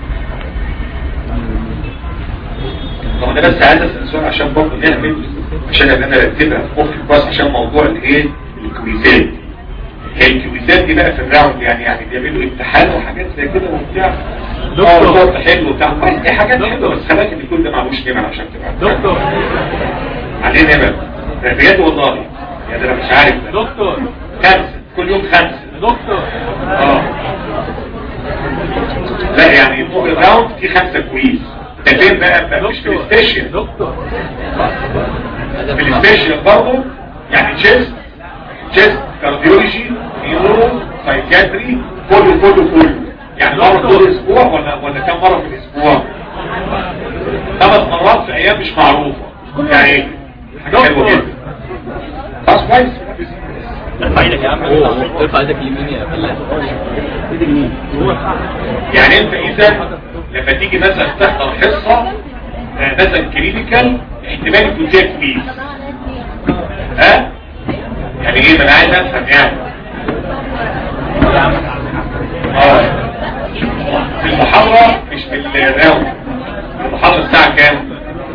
طب انا بس عايز اسال سؤال عشان برضه نعمل عشان انا ارتبها في مخي كويس عشان موضوع الايه الكويزات هي الكويزات دي بقى في الراوند يعني يعني بيعملوا امتحان وحاجات زي كده وبتاع دكتور. اه حلو بتاع كويس دي حاجات حلوه بس خلاك ان كل ده معلوش نمر عشان تبقى دكتور عليه نمر ده بجد والله يعني انا مش عارف ده. دكتور خمسه كل يوم خمسه دكتور اه لا يعني طول الراوند في خمسه كويس ده فين بقى بقى مش في دكتور الستيشن دكتور في الستيشن برضه يعني تشيست تشيست كارديولوجي نيورو سايكاتري كله كله كله يعني مرة كل اسبوع ولا ولا كم مرة في الاسبوع خمس مرات في ايام مش معروفة يعني حاجة حلوة جدا خلاص كويس ارفع ايدك يا عم ارفع ايدك اليمين يا فلاح يعني انت اذا لما تيجي مثلا تحضر حصة آه، مثلا كلينيكال احتمال يكون فيها كويس ها يعني ايه ما انا عايز افهم يعني اه في المحاضرة مش في الراوند المحاضرة الساعة كام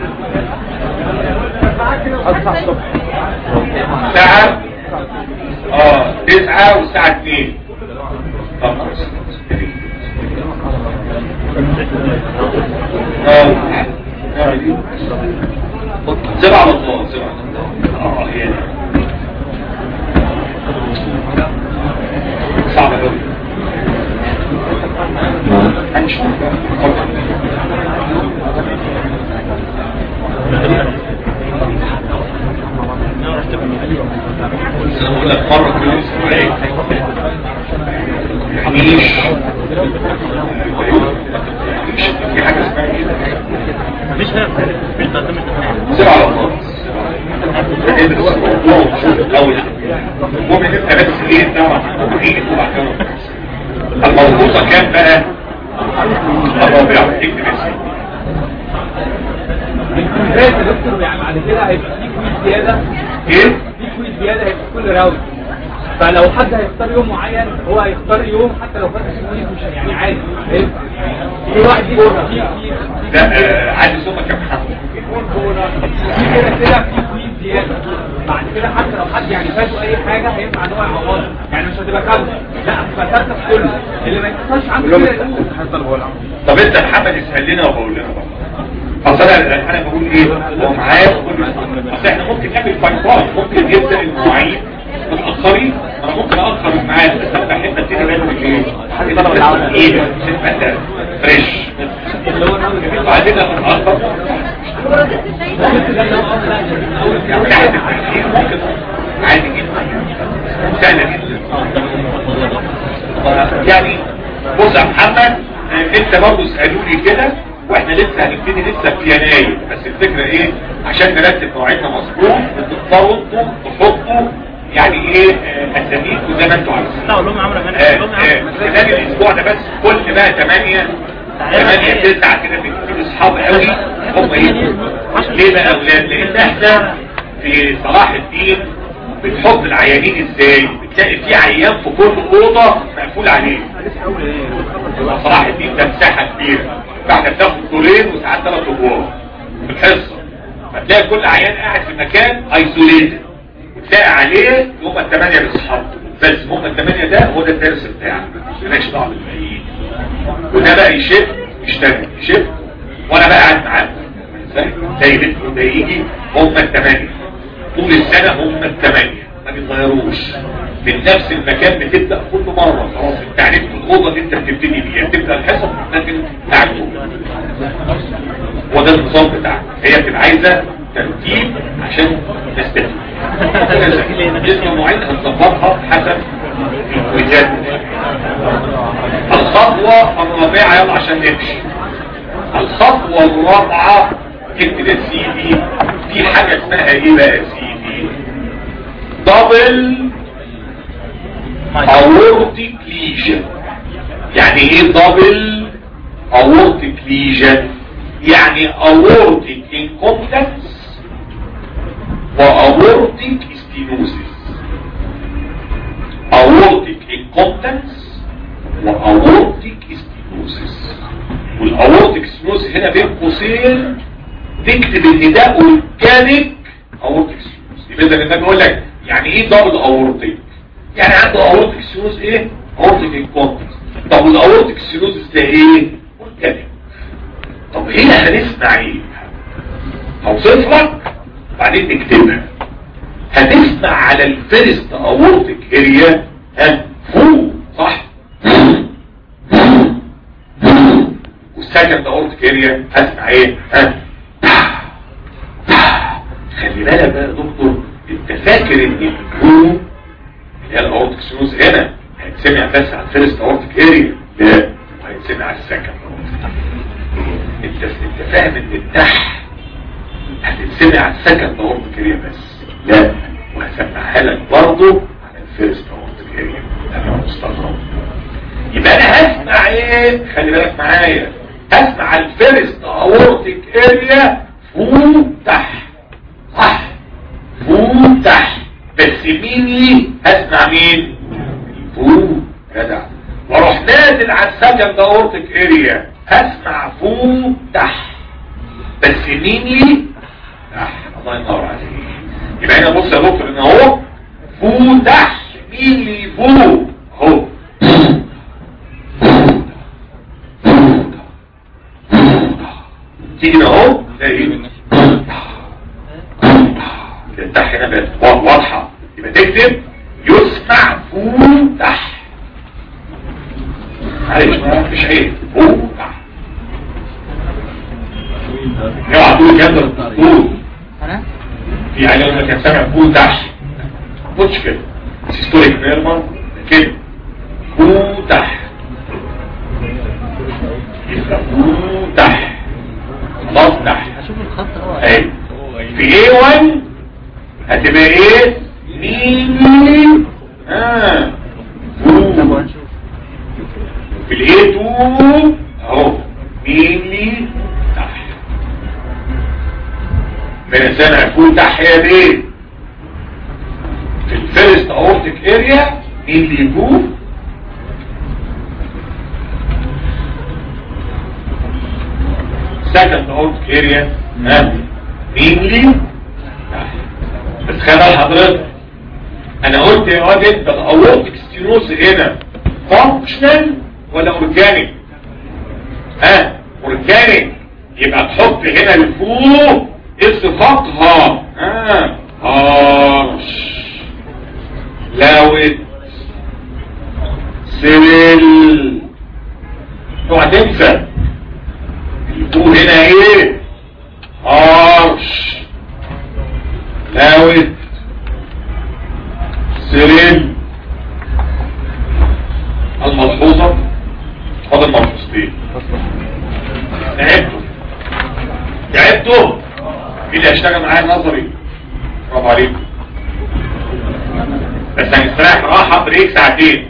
الساعة اه تسعة والساعة اتنين طب كويس. اه سبعة على الله سبعة على الله اه هي دي. صعبة قوي هنشوف انا بقول لك مرة كل اسبوعين مش في حاجة اسمها ايه مش هيك مش تعتمد سبعة على الله ندرس الموضوع ونشوف الاول المهم ان انت بس ايه تعرف مين وبعدين الموضوع كان بقى الرابع اكتب اسمه يا دكتور يعني بعد كده هيبقى في كويس زياده ايه في كويس زياده هيبقى في كل راوند فلو حد هيختار يوم معين هو هيختار يوم حتى لو فات كويس مش يعني عادي هينفع في واحد يجي في في لا آه، عادي صوتك يا محمد في كده كده في كويس زياده بعد كده حتى لو حد يعني فاته اي حاجه هينفع ان هو يعوضها يعني مش هتبقى كامله لا هتبقى ثابته في كله اللي ما يحصلش عنده كده يقول طب انت محمد اسال لنا وبقول لنا بقى اصل انا انا بقول ايه هو معايا وكل اصل احنا ممكن نعمل فايتات ممكن يبدا المواعيد متاخرين انا ممكن اخر الميعاد بس انا بحب ابتدي بدري ليه؟ ايه تبقى انت فريش وبعدين لما نتاخر يعني من ناحيه التفكير ممكن عادي جدا سهله جدا يعني بص يا محمد آه، انت برضه اسالوا لي كده واحنا لسه هنبتدي لسه في يناير بس الفكره ايه عشان نرتب مواعيدنا مظبوط بتضطروا انتوا تحطوا يعني ايه آه، اساميكم زي ما انتوا عايزين لا اقول لهم عمرو انا آه، اقول لهم آه، عمرو خلال الاسبوع ده بس كل بقى 8 8 9 كده بنكون اصحاب قوي هم ايه ليه بقى يا اولاد لان احنا في صلاح الدين بنحط العيانين ازاي بتلاقي في عيان في كل اوضه مقفول عليه يبقى صلاح الدين ده مساحه كبيره فاحنا بناخد دورين وساعات ثلاث ادوار في الحصه فتلاقي كل عيان قاعد في مكان ايزوليتد وتلاقي عليه هم الثمانيه باصحابه بس هم الثمانيه ده هو ده الدرس بتاعك مالكش دعوه بالباقيين وده بقى يشف يشتغل يشف وانا بقى قاعد معاه ازاي زي بنته ده يجي هم الثمانيه طول السنه هم الثمانيه ما بيتغيروش من نفس المكان بتبدا كل مره خلاص انت عرفت الاوضه اللي انت بتبتدي بيها تبدا الحصه لكن تعجبه هو ده النظام بتاعك هي بتبقى عايزه ترتيب عشان نستفيد اسم المواعيد هنظبطها حسب الوجهات الخطوه الرابعه يلا عشان نمشي الخطوه الرابعه اكتب يا سيدي في حاجه اسمها ايه بقى يا سيدي دبل aortic lesion يعني ايه دبل aortic lesion يعني aortic incompetence واورتيك stenosis aortic incompetence واورتيك stenosis والاورتيك stenosis هنا بين قوسين تكتب ان ده اورجانيك اورتيك stenosis يبقى اذا النبي بيقول لك يعني ايه دبل اورتيك يعني عنده اورتيك stenosis ايه اورتيك incompetence طب والاورتيك stenosis ده ايه اورجانيك طب هنا هنسمع ايه هوصف لك بعدين نكتبها هتسمع على الفيرست اورتيك اريا ها فو صح والسكند اورتيك اريا هسمع ايه ها خلي بالك بقى يا دكتور انت فاكر ان الفو اللي هي الاورتيك سينوز هنا هيتسمع بس على الفيرست اورتيك اريا لا هيتسمع على السكند اورتيك انت انت فاهم ان التح هتتسمع على السكند اورتيك اريا بس لا وهسمعها لك برضه على الفيرست اورتيك اريا انا مستغرب يبقى انا هسمع ايه خلي بالك معايا هسمع على الفيرست اورتيك اريا فوق تحت صح فوق تحت بس مين لي هسمع مين فوق جدع واروح نازل على السكند اورتيك اريا هسمع فوق تحت بس مين لي تحت الله ينور عليك يبقى هنا بص يا دكتور ان اهو فوق تحت مين لي فوق اهو تيجي اهو تلاقي التح هنا بقت واضحة يبقى تكتب يسمع فوق تحت معلش مش عيب فوق تحت اوعى تقول الكلام ده فوق في عيال لما كان سامع فوق تحت ما تقولش كده سيستوليك نيرمال كده فوق تحت يبقى فوق تحت خلاص تحت اشوف الخط اه اهي في A1 هتبقى ايه ميني اه فوق في الاي 2 اهو ميني تحت من سامع فوق تحت يا بيه اورتيك اريا مين اللي يجوب سكند اورتيك اريا مين لي بس خلال حضرتك انا قلت يا واد انت الاورتيك ستينوز هنا فانكشنال ولا اورجانيك ها اورجانيك يبقى تحط هنا لفوق صفاتها ها هارش لاوت سيريل اوعى تنسى الفوق هنا ايه هارش لاوت سيريل الملحوظة فاضل ملحوظتين تعبتوا تعبتوا مين اللي هيشتغل معايا نظري برافو عليكم بس هنستريح راحة بريك ساعتين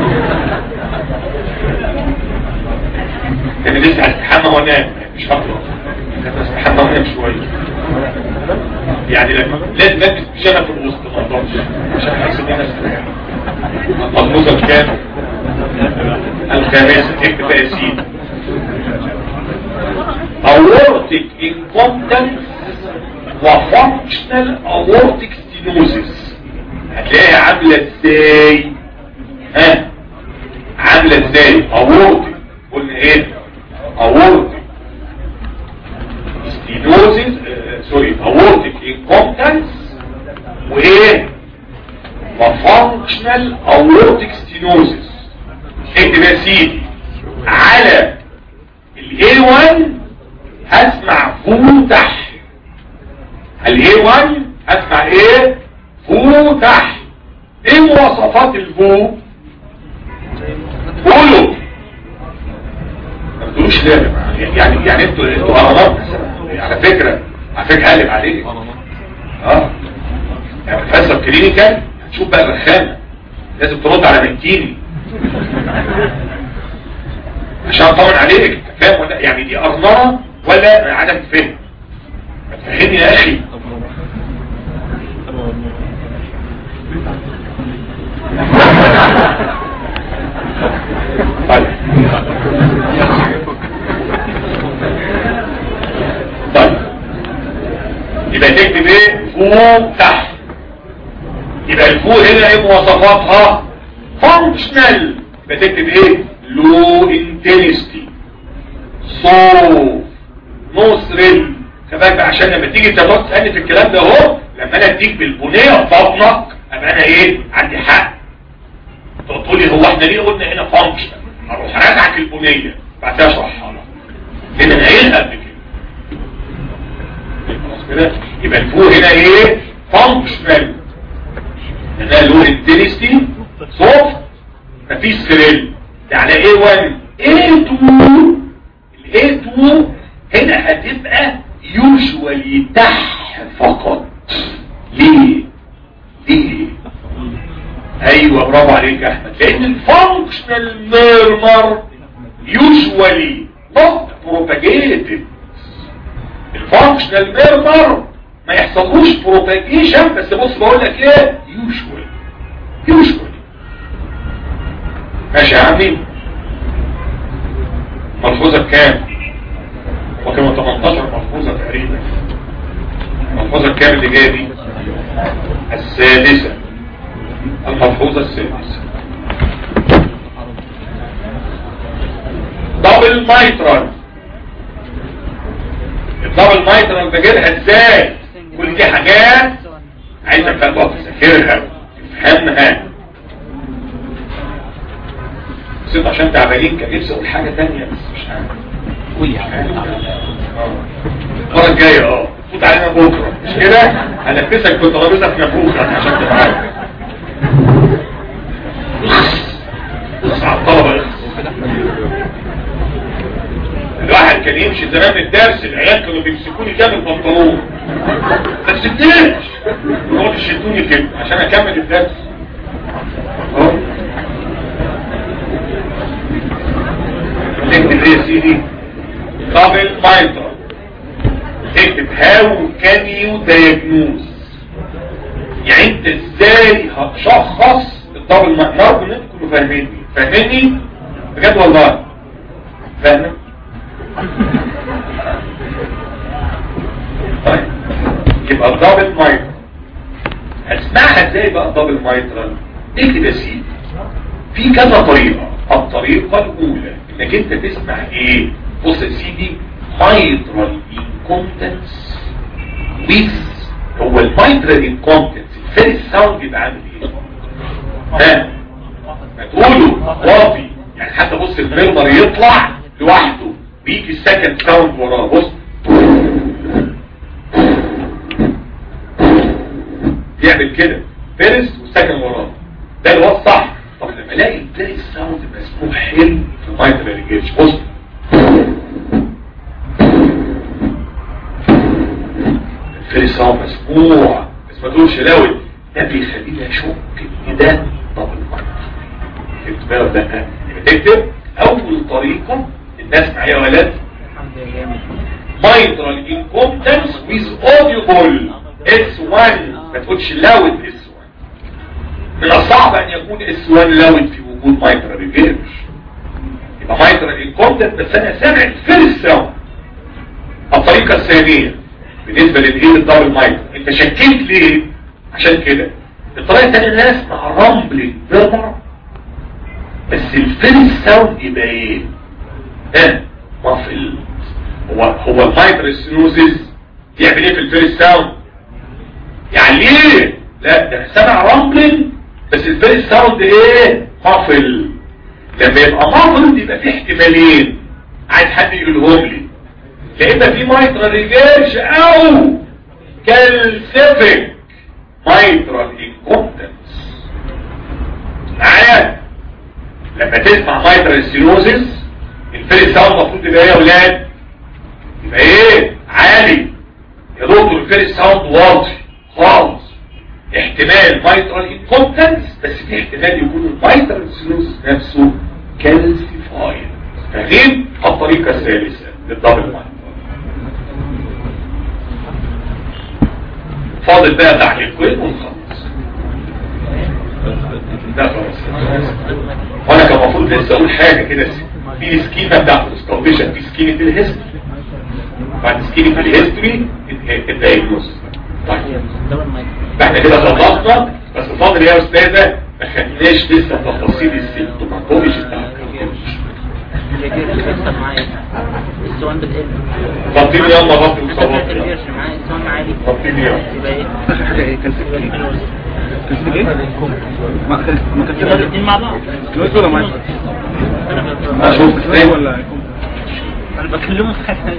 انا لسه هستحمى وانام مش هقرا لازم استحمى وانام شويه يعني لازم لازم البس بيجامه في الوسط ما اقدرش عشان احس ان انا استريح الملحوظه الكام الخامسه اكتب يا سيدي aortic incompetence وfunctional aortic stenosis هتلاقيها عاملة ازاي ها عاملة ازاي aortic قلنا ايه aortic stenosis سوري aortic incompetence وايه وfunctional aortic stenosis اكتب يا سيدي على الاي 1 هسمع فو تحت الاي 1 هسمع ايه فو تحت ايه مواصفات الفو قولوا ما تقولوش ليه يا جماعه يعني يعني انتوا انتوا غلط على فكره على فكره هقلب عليك اه يعني بتفسر كلينيكال هتشوف بقى الرخامه لازم ترد على مكيني عشان اطمن عليك انت فاهم ولا يعني دي ارنره ولا عدم فهم ما تفهمني يا اخي طيب طيب يبقى تكتب ايه فوق تحت يبقى الفوق هنا ايه مواصفاتها فانكشنال يبقى تكتب ايه لو انتنستي صوف نصر كمان عشان لما تيجي انت تقعد تسالني في الكلام ده اهو لما انا اديك بالبنيه في بطنك ابقى انا ايه عندي حق تقول لي هو احنا ليه قلنا هنا فانكشن اروح رازعك البنيه بعد كده اشرحها لك هنا انا ايه قبل كده خلاص كده يبقى الفوق هنا ايه فانكشنال هنا له انتنستي صوف مفيش سريل يعني A1 A2 ال A2 هنا هتبقى يوجوالي تحت فقط ليه ليه ايوه برافو عليك يا احمد لان الفانكشنال ميرمر يوجوالي نوت بروباجيتد الفانكشنال ميرمر ما يحصلوش بروباجيشن بس بص بقول لك ايه يوجوالي يوجوالي ماشي يا عمي ملحوظة كام وكما 18 ملحوظة تقريبا الملحوظة كام اللي جاية دي السادسة الملحوظة السادسة دبل مايترال الدبل مايترال بجيبها ازاي كل دي حاجات عايزك تقعد تذاكرها تفهمها بس عشان تعبانين كان نفسي اقول حاجه ثانيه بس مش عارف قول يا عم المره الجايه اه فوت علينا بكره مش كده هنفسك بترابيزه في نافوخك عشان تبقى عارف بص على الطلبه الواحد كان يمشي زمان من الدرس العيال كانوا بيمسكوني كده البنطلون ما تسيبنيش يقعدوا يشدوني كده عشان اكمل الدرس اهو تكتب ايه يا سيدي دبل مايتر تكتب هاو كان يو دايجنوز يعني انت ازاي هتشخص الدبل نرجو ان انتوا كلوا فاهميني فاهميني بجد والله فاهم طيب يبقى الدبل مايترال هتسمعها ازاي بقى الدبل مايترال اكتب يا سيدي في كذا طريقة الطريقة الاولى انك انت تسمع ايه بص يا سيدي مايترال انكومتنس with هو المايترال انكومتنس الفيرست ساوند يبقى عامل ايه ها ما تقولوا واطي يعني حتى بص المرمر يطلع لوحده بيجي السكند ساوند وراه بص يعمل كده فيرست والسكند وراه ده اللي هو الصح طب لما الاقي تلاقي الساوند مسموح حلو في المايترال ريجيتش بص الفيرست ساوند مسموع بس ما تقولش لاوي ده بيخليني اشك ان ده دبل مايترال فهمت بقى ولا لا يبقى تكتب اول طريقه الناس معايا يا ولاد mitral incompetence with audible S1 ما تقولش loud S1 من الصعب ان يكون S1 loud في وجود mitral ريجيرش يبقى mitral incompetence بس انا سامع الفيرست ساوند الطريقه الثانيه بالنسبه للايه الدبل مايترال انت شكيت ليه عشان كده الطريقه الثانيه الناس مع رامبلينج بيرمر بس الفيرست ساوند يبقى ايه ها مفل هو هو المايترال سينوزيس يعمل ايه في الفيرست ساوند يعني ليه لا ده أنا سامع رامبلينج بس الفيرست ساوند ايه مفل لما يبقى مفل يبقى في احتمالين عايز حد يقولهم لي لا اما في مايترال ريجيرش او كالسيفيك مايترال انكومبتنس معايا لما تسمع مايترال سيروزيس الفيرست ساوند المفروض يبقى ايه يا اولاد يبقى ايه عالي يا دكتور الفيرست ساوند واطي خالص احتمال مايترال انكومبتنس بس في احتمال يكون المايترال سيروزيس نفسه كالسيفايد فاهمين الطريقه الثالثه للدبل مايترال فاضل بقى تعليقين ونخلص ده خلاص وانا كان المفروض لسه اقول حاجه كده في السكيمه بتاعت الاستوبيشن في سكيمه الهيستوري بعد سكيمه الهيستوري الدايجنوز طيب احنا كده خلصنا بس فاضل يا استاذه ما خدناش لسه تفاصيل السيمتوماتولوجي بتاع الكارديولوجي السؤال بالقلب فاضلين يلا غطي انت وصوت بترجعش معايا السؤال عالي فاضلين يلا يبقى ايه كان في كان في ايه؟ ما كان ما كانش يبقى الاثنين مع بعض كلويس ولا مايك؟ انا اشوف كلويس ازاي ولا انا بكلمك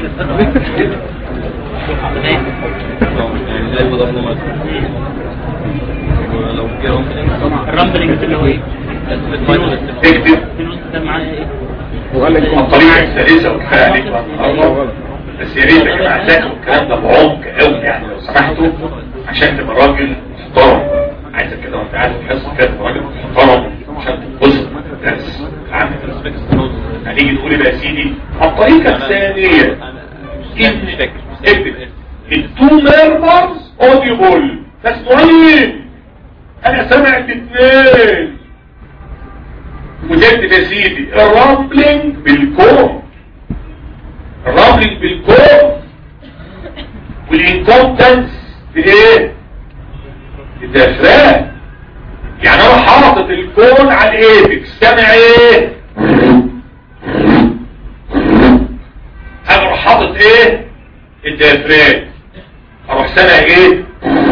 يعني زي ما ضربنا مثلا ولو كده الرامبلينج اللي هو ايه اكتب الفلوس ده معايا ايه وقال لك الطريقه الثالثه والخير عليك النهارده بس يا ريت يا جماعه تذاكروا الكلام ده بعمق قوي يعني لو سمحتوا عشان تبقى راجل محترم عايزك كده وانت قاعد في الحصه كده تبقى راجل محترم عشان تتبسط درس عام هنيجي نقول يبقى يا سيدي الطريقه الثانيه ان اكتب التو ميرمرز اوديبل مسموعين انا سامع الاثنين وتكتب يا سيدي الرامبلينج بالكون الرامبلينج بالكون والانكومبتنس بايه الدافران يعني انا حاطط الكون على الايبكس سامع ايه انا اروح حاطط ايه الدافران اروح سامع ايه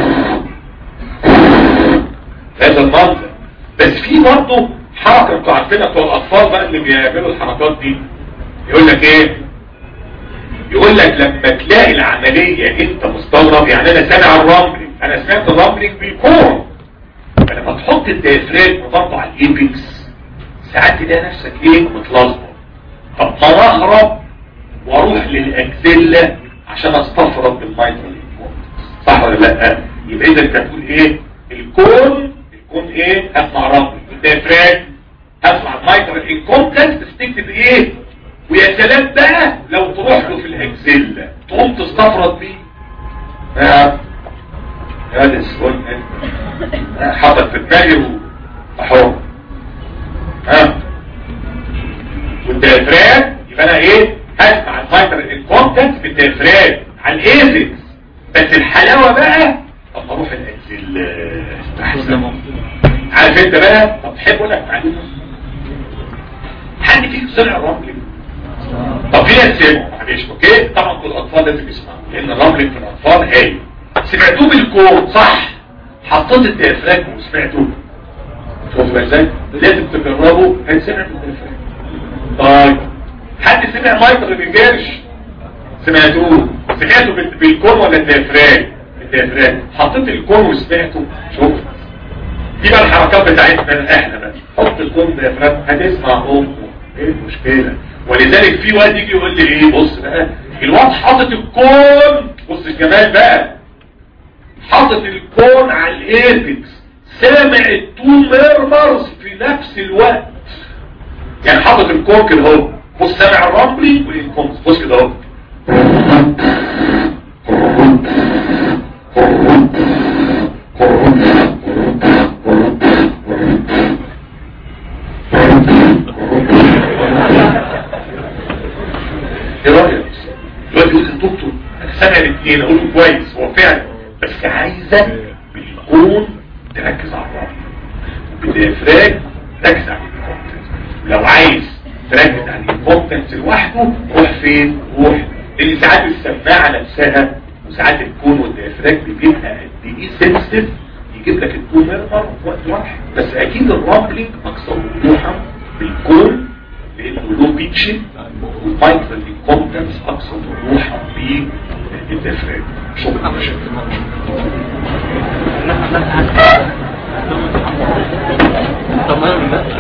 هذا المنظر بس في برضه حركة انتوا عارفينها بتوع الاطفال بقى اللي بيعملوا الحركات دي يقول لك ايه يقول لك لما تلاقي العملية انت مستغرب يعني انا سامع الرامبلينج انا سمعت الرامبلينج بالكون فلما تحط الديافرام برضه على الايبكس ساعات تلاقي نفسك ايه متلظبط طب ما أنا اهرب واروح للاكزيلا عشان استفرد بالمايترال صح ولا لا يبقى اذا انت تقول ايه الكون الكون ايه اسمع رامبلينج الديافرام اسمع المايترال انكومبتنس بس تكتب ايه ويا سلام بقى لو تروح له في الاكسل تقوم تستفرد بيه ها؟ هذا السؤال حاطط في دماغي وحر ها والديافرام يبقى انا ايه هسمع الفايتر الكونتنت بالديافرام على الايزكس بس الحلاوه بقى طب اروح الانزل احسن عارف انت بقى طب تحب اقول لك معلومه حد فيك سمع الرمل طب في ناس سمعوا معلش اوكي طبعا كل الاطفال لازم يسمعوا لان الرمل في الاطفال هاي سمعتوه بالكود صح حطيت الديافراجم وسمعتوه شوفوا ازاي لازم تجربوا هتسمع بالديافراجم طيب حد سمع مايتر بالجرش سمعتوه سمعته بال- بالكون ولا الديافراج الديافراج حطيت الكون وسمعته شوف دي بقى الحركات بتاعتنا احنا بقى حط الكون ديافراج هتسمع امه ايه المشكله ولذلك في واد يجي يقول لي ايه بص بقى الواد حاطط الكون بص الجمال بقى حاطط الكون على الايبكس سامع التو ميرمرز في نفس الوقت يعني حاطط الكون كده اهو بص سامع الرملي والكون بص كده اهو ايه رايك دلوقتي يقول لي يا دكتور انا سامع الاثنين اقول له كويس هو فعلا بس عايزك بالكون تركز على الرمل بالافراج ركز على الكونتنت لو عايز تركز على الكونتنت لوحده روح فين روح لان ساعات السماعه نفسها وساعات الكون والديافراج بيبقى قد ايه سنسيتيف يجيب لك الكون ميرمر في وقت واحد بس اكيد الرامبلينج اكثر وضوحا بالكون لانه له بيتشن والمايكرو كونتنتس اكثر وضوحا بالديافراج شكرا تمام